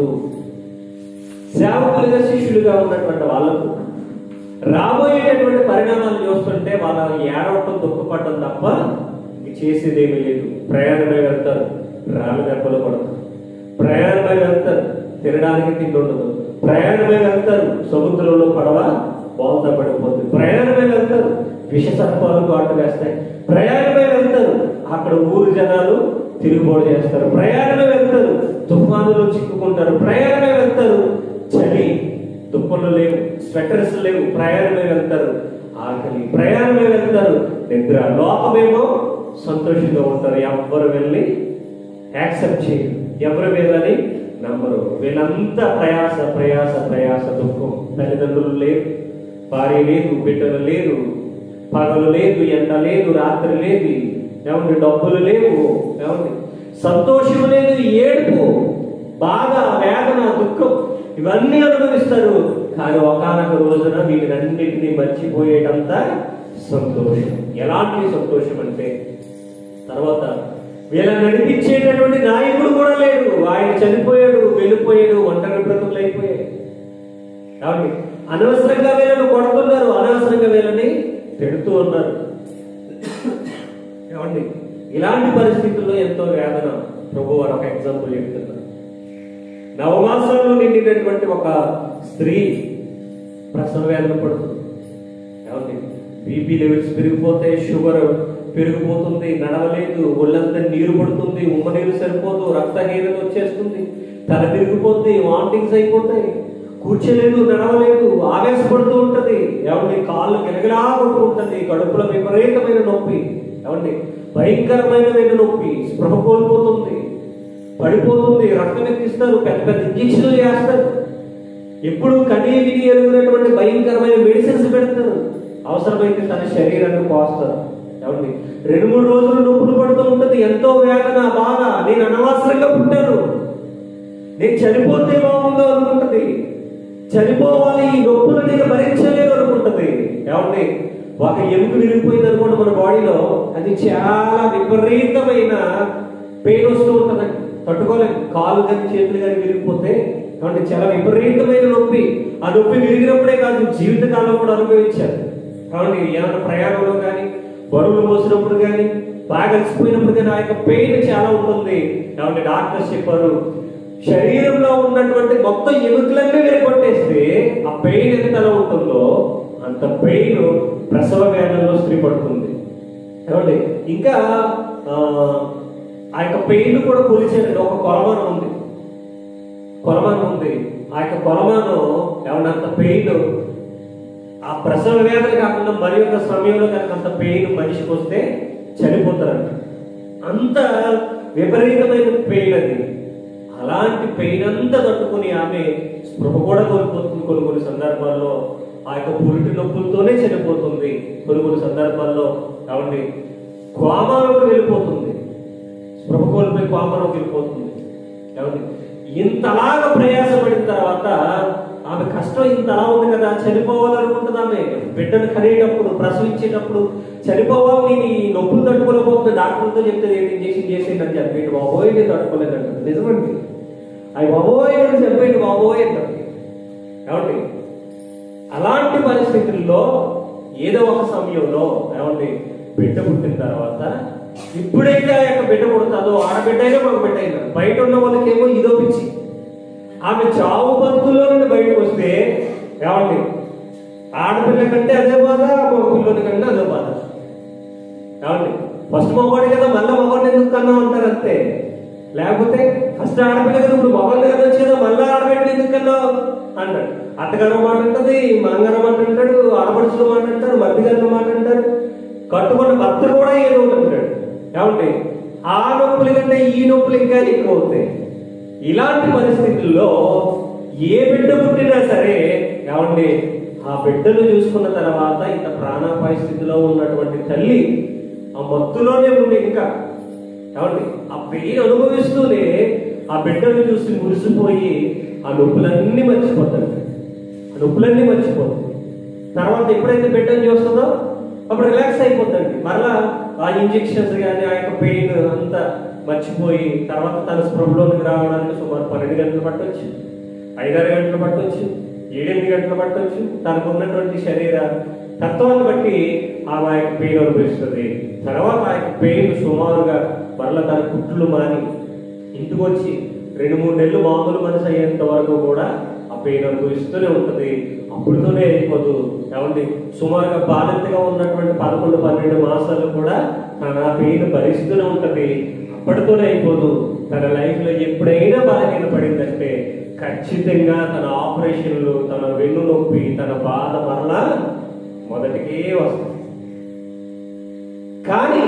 సేవకులుగా శిష్యులుగా ఉన్నటువంటి వాళ్ళకు రాబోయేటటువంటి పరిణామాలు చూస్తుంటే వాళ్ళ ఏడవటం దుఃఖపడటం తప్ప ఇంక చేసేదేమీ లేదు ప్రయాణమే వెళ్తారు రాళ్ళ దెబ్బలు పడతారు ప్రయాణమే వెళ్తారు తినడానికి తిండి ఉండదు ప్రయాణమే వెళ్తారు సముద్రంలో పడవ బోల్తా పడిపోతుంది ప్రయాణమే వెళ్తారు విష సర్పాలు కాటు వేస్తాయి ప్రయాణమే వెళ్తారు అక్కడ ఊరు జనాలు తిరుగుబాటు చేస్తారు ప్రయాణమే వెళ్తారు తుఫానులో చిక్కుకుంటారు ప్రయాణమే వెళ్తారు చలి దుప్పలు లేవు స్వెటర్స్ లేవు ప్రయాణమే వెళ్తారు ఆకలి ప్రయాణమే వెళ్తారు నిద్ర లోకమేమో సంతోషంగా ఉంటారు ఎవ్వరు వెళ్ళి యాక్సెప్ట్ చేయరు ఎవరు వీళ్ళని నమ్మరు వీళ్ళంతా ప్రయాస ప్రయాస ప్రయాస దుఃఖం తల్లిదండ్రులు లేరు భార్య లేదు బిడ్డలు లేరు పగలు లేదు ఎండ లేదు రాత్రి లేదు ఏమండి డబ్బులు లేవు ఏమండి సంతోషం లేదు ఏడుపు బాధ వేదన దుఃఖం ఇవన్నీ అనుభవిస్తారు కానీ ఒకనొక రోజున వీటినన్నిటినీ మర్చిపోయేటంత సంతోషం ఎలాంటి సంతోషం అంటే తర్వాత వీళ్ళని నడిపించేటటువంటి నాయకుడు కూడా లేడు ఆయన చనిపోయాడు వెళ్ళిపోయాడు ఒంటరి బ్రతుకులు అయిపోయాడు కాబట్టి అనవసరంగా వీళ్ళని కొడుతున్నారు అనవసరంగా వీళ్ళని తిడుతూ ఉన్నారు ఏమండి ఇలాంటి పరిస్థితుల్లో ఎంతో వేదన ప్రభు వారు ఒక ఎగ్జాంపుల్ చెప్తున్నారు నవమాసాల్లో నిండినటువంటి ఒక స్త్రీ ప్రసవ వేదన పడుతుంది ఏమండి బీపీ లెవెల్స్ పెరిగిపోతాయి షుగర్ పెరిగిపోతుంది నడవలేదు ఒళ్ళంతా నీరు పడుతుంది ఉమ్మ నీరు సరిపోదు రక్తహీనత వచ్చేస్తుంది తల తిరిగిపోతుంది వామిటింగ్స్ అయిపోతాయి కూర్చోలేదు నడవలేదు ఆవేశపడుతూ ఉంటది ఏమండి కాళ్ళు గిలగిలా కొట్టుకుంటుంది కడుపులో విపరీతమైన నొప్పి ఏమండి భయంకరమైన నొప్పి స్పృహ కోల్పోతుంది పడిపోతుంది రక్తం ఎక్కిస్తారు పెద్ద పెద్ద ఇంజక్షన్లు చేస్తారు ఎప్పుడు కనీ విని ఎరుగునటువంటి భయంకరమైన మెడిసిన్స్ పెడతారు అవసరమైతే తన శరీరాన్ని కోస్తారు ఏమండి రెండు మూడు రోజులు నొప్పులు పడుతూ ఉంటుంది ఎంతో వేదన బాధ నేను అనవసరంగా పుట్టాను నేను చనిపోతే బాగుందో అనుకుంటది చనిపోవాలి ఈ నొప్పులు నేను భరించలేదు అనుకుంటది ఏమండి ఒక ఎముక విరిగిపోయింది అనుకోండి మన బాడీలో అది చాలా విపరీతమైన పెయిన్ వస్తూ ఉంటుందండి తట్టుకోలేము కాలు కానీ చేతులు కానీ విరిగిపోతే కాబట్టి చాలా విపరీతమైన నొప్పి ఆ నొప్పి విరిగినప్పుడే కాదు జీవితకాలం కూడా అనుభవించారు కాబట్టి ఏమైనా ప్రయాణంలో కానీ బరువులు మోసినప్పుడు కానీ బాగా అలసిపోయినప్పుడు కానీ ఆ యొక్క పెయిన్ చాలా ఉంటుంది కాబట్టి డాక్టర్స్ చెప్పారు శరీరంలో ఉన్నటువంటి మొత్తం ఎముకలన్నీ విరగొట్టేస్తే ఆ పెయిన్ ఎంత ఉంటుందో అంత పెయిన్ ప్రసవ వేదనలో స్త్రీ పడుతుంది ఏమండి ఇంకా ఆ, ఆ యొక్క పెయిన్ కూడా కొలిచారండి ఒక కొలమానం ఉంది కొలమానం ఉంది ఆ యొక్క కొలమానం ఏమన్నా అంత పెయిన్ ఆ ప్రసవ వేదన కాకుండా మరి ఒక సమయంలో కనుక అంత పెయిన్ మనిషికి వస్తే చనిపోతారంట అంత విపరీతమైన పెయిన్ అది అలాంటి పెయిన్ అంతా తట్టుకుని ఆమె స్పృహ కూడా కోల్పోతుంది కొన్ని కొన్ని సందర్భాల్లో ఆ యొక్క పురిటి నొప్పులతోనే చనిపోతుంది కొన్ని కొన్ని సందర్భాల్లో కాబట్టి కోమాలోకి వెళ్ళిపోతుంది స్పృహ కోల్పోయి కోమాలోకి వెళ్ళిపోతుంది ఏమండి ఇంతలాగా ప్రయాసపడిన తర్వాత ఆమె కష్టం ఇంతలా ఉంది కదా చనిపోవాలనుకుంటుంది ఆమె బిడ్డను కనేటప్పుడు ప్రసవించేటప్పుడు చనిపోవాలి నేను ఈ నొప్పులు తట్టుకోలేకపోతుంది డాక్టర్తో చెప్తే ఏంటి ఇంజక్షన్ చేసేయండి అని చెప్పి బాబోయ్ నేను తట్టుకోలేదంట నిజమండి అవి బాబోయ్ అని చెప్పేయండి బాబోయ్ అంటారు ఏమండి అలాంటి పరిస్థితుల్లో ఏదో ఒక సమయంలో ఏమండి బిడ్డ పుట్టిన తర్వాత ఇప్పుడైతే ఆ యొక్క బిడ్డ పుడతాదో ఆడబిడ్డ అయినా మగ బిడ్డ అయినా బయట ఉన్న వాళ్ళకేమో ఇదో పిచ్చి ఆమె చావు బతుకుల్లో నుండి బయటకు వస్తే ఏమండి ఆడపిల్ల కంటే అదే బాధ మగ పిల్లని కంటే అదే బాధ ఏమండి ఫస్ట్ మగవాడు కదా మళ్ళీ మగవాడిని ఎందుకు కన్నా అంటారు అంతే లేకపోతే ఫస్ట్ ఆడపిల్ల కదా ఇప్పుడు మగవాళ్ళు కదా వచ్చి కదా మళ్ళీ ఆడబిడ్డ ఎందుకు కన్నావు అంటాడు అత్తగారు మాట అంటది మాంగారు మాట అంటాడు ఆడపడుచుల మాట అంటారు మధ్యగారుల మాట అంటారు కట్టుకున్న భర్త కూడా ఏదో ఒకటి అంటాడు ఏమండి ఆ నొప్పుల కంటే ఈ నొప్పులు ఇంకా ఎక్కువ అవుతాయి ఇలాంటి పరిస్థితుల్లో ఏ బిడ్డ పుట్టినా సరే ఏమండి ఆ బిడ్డను చూసుకున్న తర్వాత ఇంత ప్రాణాపాయ స్థితిలో ఉన్నటువంటి తల్లి ఆ మత్తులోనే ఉంది ఇంకా ఏమండి ఆ పెయిన్ అనుభవిస్తూనే ఆ బిడ్డను చూసి మురిసిపోయి ఆ నొప్పులన్నీ మర్చిపోతాడు ఆ నొప్పులన్నీ మర్చిపోతుంది తర్వాత ఎప్పుడైతే బిడ్డను చూస్తుందో అప్పుడు రిలాక్స్ అయిపోతుంది మరలా ఆ ఇంజెక్షన్స్ కానీ ఆ యొక్క పెయిన్ అంతా మర్చిపోయి తర్వాత తన స్పృహలోకి రావడానికి సుమారు పన్నెండు గంటలు పట్టొచ్చు ఐదారు గంటలు పట్టొచ్చు ఏడెనిమిది గంటలు పట్టొచ్చు తనకు ఉన్నటువంటి శరీర తత్వాన్ని బట్టి ఆమె ఆ యొక్క పెయిన్ అనుభవిస్తుంది తర్వాత ఆ యొక్క పెయిన్ సుమారుగా మరలా తన కుట్లు మాని ఇంటికి వచ్చి రెండు మూడు నెలలు మామూలు మనిషి అయ్యేంత వరకు కూడా ఆ పెయిన్ అనుభవిస్తూనే ఉంటుంది అప్పుడుతోనే అయిపోదు ఏమండి సుమారుగా బాధితగా ఉన్నటువంటి పదకొండు పన్నెండు మాసాలు కూడా తన పెయిన్ భరిస్తూనే ఉంటది అప్పటితోనే అయిపోదు తన లైఫ్ లో ఎప్పుడైనా బలహీన పడిందంటే ఖచ్చితంగా తన ఆపరేషన్లు తన వెన్ను నొప్పి తన బాధ మరలా మొదటికే వస్తుంది కానీ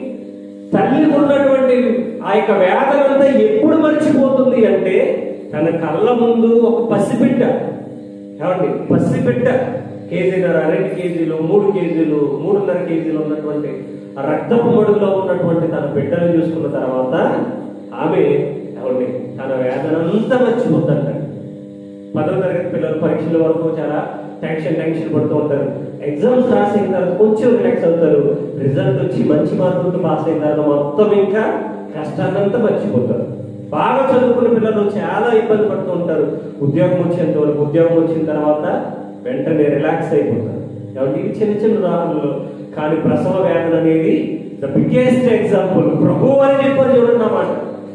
తల్లికి ఉన్నటువంటి ఆ యొక్క వేదన అంతా ఎప్పుడు మర్చిపోతుంది అంటే తన కళ్ళ ముందు ఒక పసిబిడ్డ ఏమండి పసిబిడ్డ కేజీన్నర రెండు కేజీలు మూడు కేజీలు మూడున్నర కేజీలు ఉన్నటువంటి ఆ రక్తపు మడుగులో ఉన్నటువంటి తన బిడ్డను చూసుకున్న తర్వాత ఆమె ఏమండి తన వేదన అంతా మర్చిపోతుందంట పదో తరగతి పిల్లలు పరీక్షల వరకు చాలా టెన్షన్ టెన్షన్ పడుతూ ఉంటారు ఎగ్జామ్స్ రాసిన తర్వాత కొంచెం రిలాక్స్ అవుతారు రిజల్ట్ వచ్చి మంచి మార్కులతో పాస్ అయిన తర్వాత మొత్తం ఇంకా కష్టాన్నంతా మర్చిపోతారు బాగా చదువుకున్న పిల్లలు చాలా ఇబ్బంది పడుతూ ఉంటారు ఉద్యోగం వచ్చేంత వరకు ఉద్యోగం వచ్చిన తర్వాత వెంటనే రిలాక్స్ అయిపోతారు కాబట్టి ఇవి చిన్న చిన్న ఉదాహరణలు కానీ ప్రసవ వేదన అనేది ద బిగ్గెస్ట్ ఎగ్జాంపుల్ ప్రభు అని చెప్పారు చూడండి అన్నమాట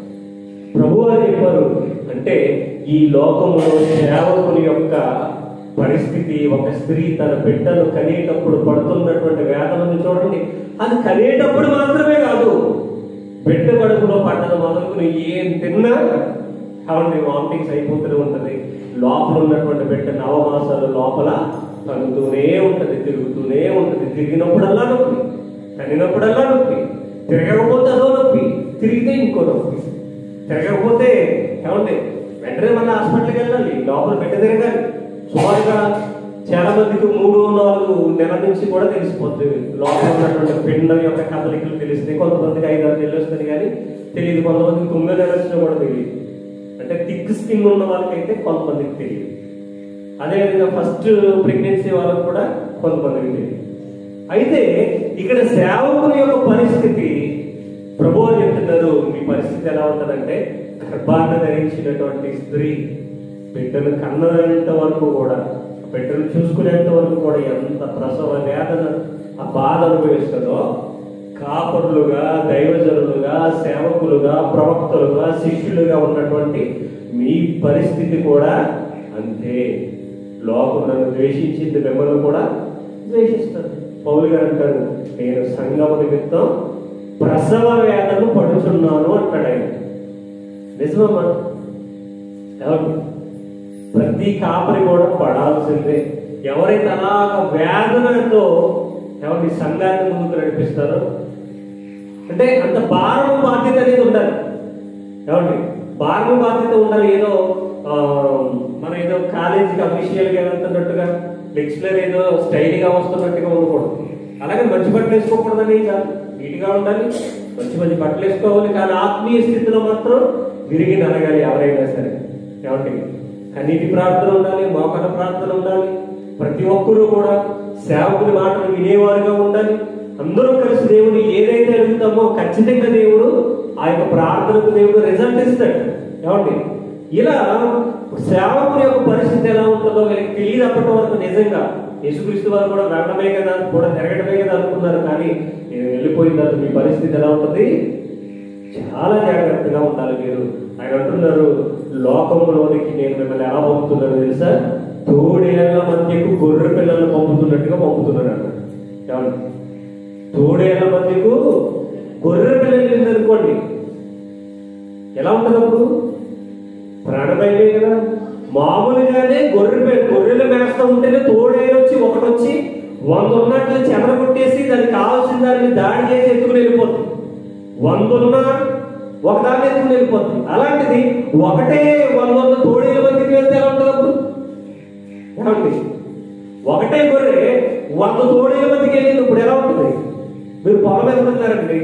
ప్రభు అని చెప్పారు అంటే ఈ లోకములో సేవకుని యొక్క పరిస్థితి ఒక స్త్రీ తన బిడ్డను కనేటప్పుడు పడుతున్నటువంటి వేదనను చూడండి అది కనేటప్పుడు మాత్రమే కాదు బిడ్డ కడుపులో పడ్డది మొదలుకుని ఏం తిన్నా కాబట్టి వామిటింగ్స్ అయిపోతూనే ఉంటది లోపల ఉన్నటువంటి బిడ్డ నవమాసాలు లోపల తనుతూనే ఉంటది తిరుగుతూనే ఉంటది తిరిగినప్పుడల్లా నొప్పి కనినప్పుడల్లా నొప్పి తిరగకపోతే అదో నొప్పి తిరిగితే ఇంకో నొప్పి తిరగకపోతే ఏమంటే వెంటనే మళ్ళీ హాస్పిటల్కి వెళ్ళాలి లోపల బిడ్డ తిరగాలి సుమారుగా చాలా మందికి మూడు నాలుగు నెలల నుంచి కూడా తెలిసిపోతుంది లోపల ఉన్నటువంటి పిండం యొక్క కదలికలు తెలిస్తే కొంతమందికి ఐదు ఆరు నెలలు వస్తుంది కానీ తెలియదు కొంతమందికి తొమ్మిది నెలలు వచ్చినా కూడా తెలియదు అంటే థిక్ స్కిన్ ఉన్న వాళ్ళకైతే కొంతమందికి తెలియదు అదేవిధంగా ఫస్ట్ ప్రెగ్నెన్సీ వాళ్ళకు కూడా కొంతమందికి తెలియదు అయితే ఇక్కడ సేవకుని యొక్క పరిస్థితి ప్రభు అని చెప్తున్నారు మీ పరిస్థితి ఎలా ఉంటుందంటే గర్భాన్ని ధరించినటువంటి స్త్రీ బిడ్డను కన్నదంత వరకు కూడా బిడ్డను చూసుకునేంత వరకు కూడా ఎంత ప్రసవ వేదన ఆ బాధ అనుభవిస్తుందో కాపరులుగా దైవజనులుగా సేవకులుగా ప్రవక్తలుగా శిష్యులుగా ఉన్నటువంటి మీ పరిస్థితి కూడా అంతే లోకం నన్ను ద్వేషించింది మిమ్మల్ని కూడా ద్వేషిస్తుంది పౌలు గారు అంటారు నేను సంగమ నిమిత్తం ప్రసవ వేదను పడుచున్నాను అంటాడు ఆయన నిజమమ్మా ఎవరు ప్రతి కాపరి కూడా పడాల్సిందే ఎవరైతే అలాగ వేదనతో ఎవరి సంఘాన్ని ముందుకు నడిపిస్తారో అంటే అంత భారం బాధ్యత అనేది ఉండాలి ఏమండి భారం బాధ్యత ఉండాలి ఏదో ఆ, మన ఏదో కాలేజీకి అఫీషియల్ గా వెళ్తున్నట్టుగా లెక్చరర్ ఏదో స్టైల్ గా వస్తున్నట్టుగా ఉండకూడదు అలాగే మంచి బట్టలు వేసుకోకూడదని కాదు నీట్ గా ఉండాలి మంచి మంచి బట్టలు వేసుకోవాలి కానీ ఆత్మీయ స్థితిలో మాత్రం విరిగి నలగాలి ఎవరైనా సరే ఏమండి కన్నీటి ప్రార్థన ఉండాలి మోకట ప్రార్థన ఉండాలి ప్రతి ఒక్కరూ కూడా సేవకుని మాటలు వినేవారుగా ఉండాలి అందరూ కలిసి దేవుని ఏదైతే అడుగుతామో ఖచ్చితంగా దేవుడు ఆ యొక్క ప్రార్థనకు దేవుడు రిజల్ట్ ఇస్తాడు ఏమండి ఇలా సేవకుని యొక్క పరిస్థితి ఎలా ఉంటుందో వీళ్ళకి తెలియదు అప్పటి వరకు నిజంగా యేసుక్రీస్తు వారు కూడా వెళ్ళడమే కదా కూడా తిరగడమే కదా అనుకున్నారు కానీ నేను వెళ్ళిపోయిన తర్వాత మీ పరిస్థితి ఎలా ఉంటుంది చాలా జాగ్రత్తగా ఉండాలి మీరు ఆయన అంటున్నారు లోకంలోనికి నేను మిమ్మల్ని ఎలా పంపుతున్నాను తెలుసా తోడేళ్ల మధ్యకు గొర్రె పిల్లలను పంపుతున్నట్టుగా పంపుతున్నాను అన్నాడు ఏమండి తోడేళ్ల మధ్యకు గొర్రె పిల్లలు అనుకోండి ఎలా ఉంటుంది అప్పుడు ప్రాణభయమే కదా మామూలుగానే గొర్రె పే- గొర్రెలు మేస్తా ఉంటేనే తోడేలు వచ్చి ఒకటి వచ్చి వంద ఉన్నట్లు చెదరగొట్టేసి దానికి కావాల్సిన దాన్ని దాడి చేసి ఎత్తుకుని వెళ్ళిపోతుంది వంద ఉన్నా ఒకదాన్ని ఎత్తుకుని వెళ్ళిపోతుంది అలాంటిది ఒకటే వంద వంద తోడేల మధ్యకి వెళ్తే ఎలా ఉంటుంది అప్పుడు ఏమండి ఒకటే గొర్రె వంద తోడేల మధ్యకి వెళ్ళింది ఇప్పుడు ఎలా ఉంటుంది మీరు పొలం వెళ్తున్నారండి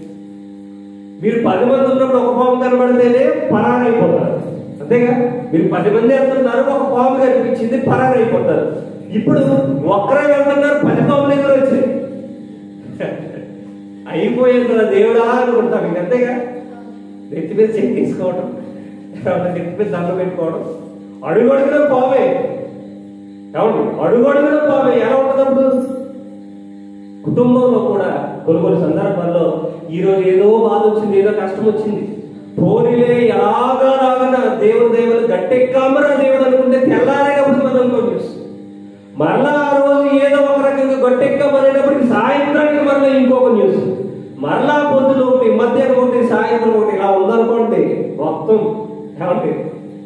మీరు పది మంది ఉన్నప్పుడు ఒక పాము కనబడితేనే పరారైపోతారు అంతేగా మీరు పది మంది వెళ్తున్నారు ఒక పాము కనిపించింది పరారైపోతారు ఇప్పుడు ఒక్కరే వెళ్తున్నారు పది పాములు ఎదురు వచ్చాయి అయిపోయింది దేవుడా అనుకుంటాం ఇంక అంతేగా నెత్తి మీద చెక్ తీసుకోవడం ఎవరైనా నెత్తి మీద దండ పెట్టుకోవడం అడుగు అడుగున పావే ఏమండి అడుగు అడుగున పావే ఎలా ఉంటుంది అప్పుడు కుటుంబంలో కూడా కొన్ని కొన్ని సందర్భాల్లో ఈ రోజు ఏదో బాధ వచ్చింది ఏదో కష్టం వచ్చింది పోనీలే ఎలాగా రాగన దేవుడు దేవుడు గట్టెక్కామరా దేవుడు అనుకుంటే తెల్ల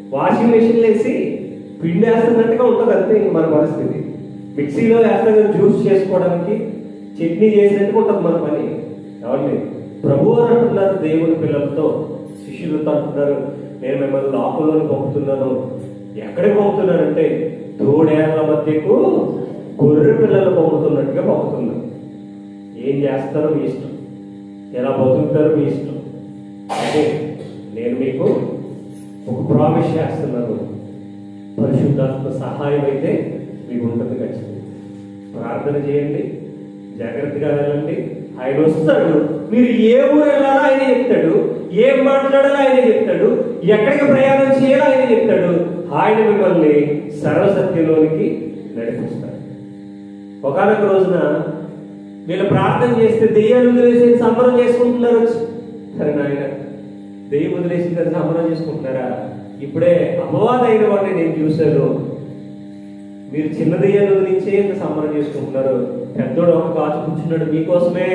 వాషింగ్ మెషిన్ వేసి పిండి వేస్తున్నట్టుగా ఉంటుంది అంతే ఇంక మన పరిస్థితి మిక్సీలో వేస్తాం జ్యూస్ చేసుకోవడానికి చట్నీ చేసినట్టుగా ఉంటుంది మన పని కాబట్టి ప్రభు అని అంటున్నారు దేవుని పిల్లలతో శిష్యులతో అంటున్నారు నేను మిమ్మల్ని లోపంలోని పంపుతున్నాను ఎక్కడికి పంపుతున్నానంటే తోడేళ్ల మధ్యకు గొర్రె పిల్లలు పంపుతున్నట్టుగా పంపుతున్నాను ఏం చేస్తారో మీ ఇష్టం ఎలా బతుకుతారో మీ ఇష్టం అయితే నేను మీకు ఒక ప్రామిస్ చేస్తున్నాను పరిశుద్ధాత్మ సహాయం అయితే మీకు ఉంటుంది ఖచ్చితంగా ప్రార్థన చేయండి జాగ్రత్తగా వెళ్ళండి ఆయన వస్తాడు మీరు ఏ ఊరు వెళ్ళాలో ఆయన చెప్తాడు ఏం మాట్లాడాలో ఆయన చెప్తాడు ఎక్కడికి ప్రయాణం చేయాలో ఆయన చెప్తాడు ఆయన మిమ్మల్ని సర్వసత్యంలోనికి నడిపిస్తాడు ఒకనొక రోజున వీళ్ళు ప్రార్థన చేస్తే దెయ్యాలు వదిలేసి సంబరం చేసుకుంటున్నారు వచ్చి సరే నాయన దెయ్యం వదిలేసి కదా సంబరం చేసుకుంటున్నారా ఇప్పుడే అపవాద అయిన వాడిని నేను చూశాను మీరు చిన్న దెయ్యాలు వదిలించే ఇంత సంబరం చేసుకుంటున్నారు పెద్దోడు ఒక కాసు కూర్చున్నాడు మీకోసమే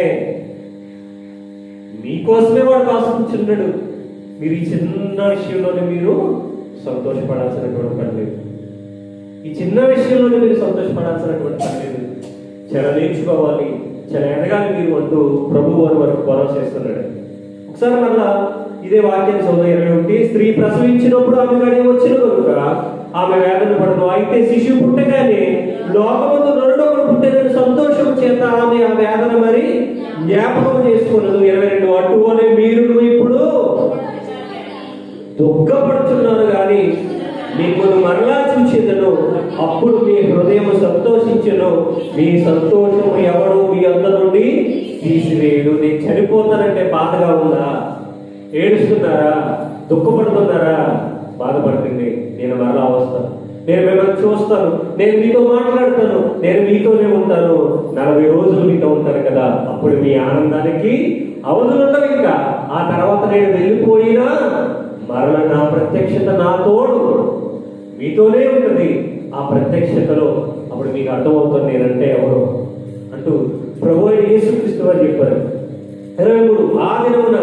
మీకోసమే వాడు కాసు కూర్చున్నాడు మీరు ఈ చిన్న విషయంలోనే మీరు సంతోషపడాల్సినటువంటి పని లేదు ఈ చిన్న విషయంలోనే మీరు సంతోషపడాల్సినటువంటి పని లేదు చాలా నేర్చుకోవాలి చాలా ఎదగాలి మీరు అంటూ ప్రభు వారి వరకు భరోసా చేస్తున్నాడు ఒకసారి మళ్ళా ఇదే వాక్యాన్ని చదువు ఇరవై ఒకటి స్త్రీ ప్రసవించినప్పుడు ఆమె కానీ వచ్చిన కనుక ఆమె వేదన పడదు అయితే శిశువు పుట్టగానే లోకమందు నరుడొకడు పుట్టిన సంతోషం చేత ఆమె ఆ వేదన మరి జ్ఞాపకం చేసుకున్నది ఇరవై రెండు అటు అనే మీరు ఇప్పుడు దుఃఖపడుతున్నారు కానీ మీకు మరలా చూచేదను అప్పుడు మీ హృదయం సంతోషించను మీ సంతోషం ఎవడు మీ అందరి నుండి తీసివేయడు నేను చనిపోతానంటే బాధగా ఉందా ఏడుస్తున్నారా దుఃఖపడుతున్నారా బాధపడుతుంది నేను మరలా వస్తాను నేను మిమ్మల్ని చూస్తాను నేను మీతో మాట్లాడతాను నేను మీతోనే ఉంటాను నలభై రోజులు మీతో ఉంటాను కదా అప్పుడు మీ ఆనందానికి అవధులు ఉండవు ఇంకా ఆ తర్వాత నేను వెళ్ళిపోయినా మరల నా ప్రత్యక్షత నా తోడు మీతోనే ఉంటుంది ఆ ప్రత్యక్షతలో అప్పుడు మీకు అర్థమవుతుంది నేనంటే ఎవరు అంటూ ప్రభు అయిన యేసుక్రీస్తు వారు చెప్పారు ఇరవై మూడు ఆ దినమున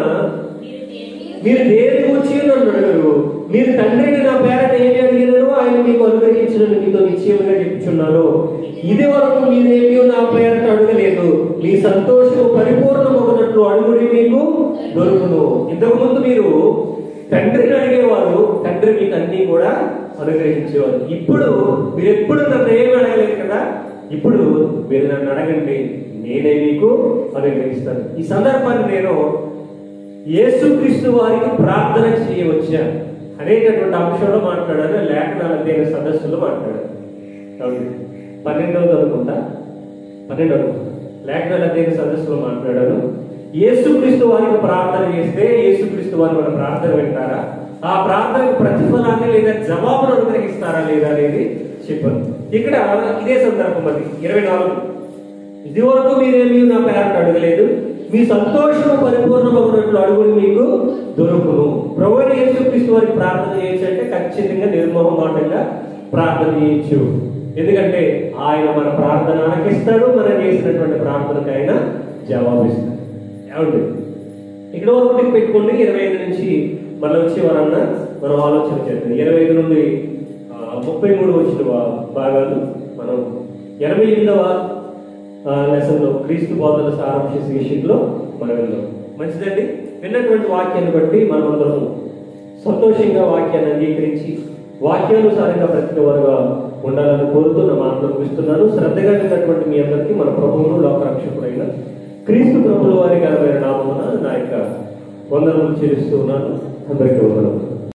మీరు దేని వచ్చి నన్ను అడగరు మీరు తండ్రిని నా పేరట ఏమి అడిగినారో ఆయన మీకు అనుగ్రహించిన మీతో నిశ్చయముగా చెప్పుచున్నాను ఇది వరకు మీరేమీ నా పేరట అడగలేదు మీ సంతోషం పరిపూర్ణమవునట్లు అడుగుడి మీకు దొరుకును ఇంతకు ముందు మీరు తండ్రిని అడిగేవారు తండ్రి మీకు అన్ని కూడా అనుగ్రహించేవారు ఇప్పుడు మీరు ఎప్పుడు నన్ను ఏమి అడగలేదు కదా ఇప్పుడు మీరు నన్ను అడగండి నేనే మీకు అనుగ్రహిస్తాను ఈ సందర్భాన్ని నేను యేసుక్రీస్తు వారికి ప్రార్థన చేయవచ్చా అనేటటువంటి అంశంలో మాట్లాడారు లేఖనాల దేని సదస్సులో మాట్లాడారు అవును. పన్నెండవది అనుకుంటా పన్నెండవ లేఖనాల దేని సదస్సులో మాట్లాడాను యేసుక్రీస్తు వారికి ప్రార్థన చేస్తే యేసుక్రీస్తు వారు మన ప్రార్థన వింటారా ఆ ప్రార్థనకు ప్రతిఫలాన్ని లేదా జవాబును అనుగ్రహిస్తారా లేదా అనేది చెప్పాను ఇక్కడ ఇదే సందర్భం అది ఇరవై నాలుగు ఇది వరకు మీరేమీ నా పేరట అడగలేదు మీ సంతోషం పరిపూర్ణమగునట్లు అడుగులు మీకు దొరుకును ప్రభు యేసుక్రీస్తు వారికి ప్రార్థన చేయొచ్చు అంటే ఖచ్చితంగా నిర్మోహమాటంగా ప్రార్థన చేయొచ్చు ఎందుకంటే ఆయన మన ప్రార్థన ఆలకిస్తాడు మనం చేసినటువంటి ప్రార్థనకు ఆయన జవాబిస్తాడు ఏమండి ఇక్కడ వరకు టిక్ పెట్టుకోండి ఇరవై ఐదు నుంచి మళ్ళీ వచ్చి వారన్నా మనం ఆలోచన చేద్దాం ఇరవై ఐదు నుండి ఆ, ముప్పై మూడు వచ్చిన వా- భాగాలు మనం ఎనభై ఎనిమిదవ లెసన్ లో క్రీస్తు బోధన సారాంశ శీర్షికలో మనం వెళ్దాం మంచిదండి విన్నటువంటి వాక్యాన్ని బట్టి మనం అందరం సంతోషంగా వాక్యాన్ని అంగీకరించి వాక్యానుసారంగా ప్రతివారుగా ఉండాలని కోరుతూ నా మాటలు ముగిస్తున్నాను శ్రద్ధగా విన్నటువంటి మీ అందరికీ మన ప్రభువును లోకరక్షకుడైన క్రీస్తు ప్రభుల వారి ఘనమైన నామమున నా యొక్క వందనములు చెల్లిస్తూ ఉన్నాను అందరికీ వందనములు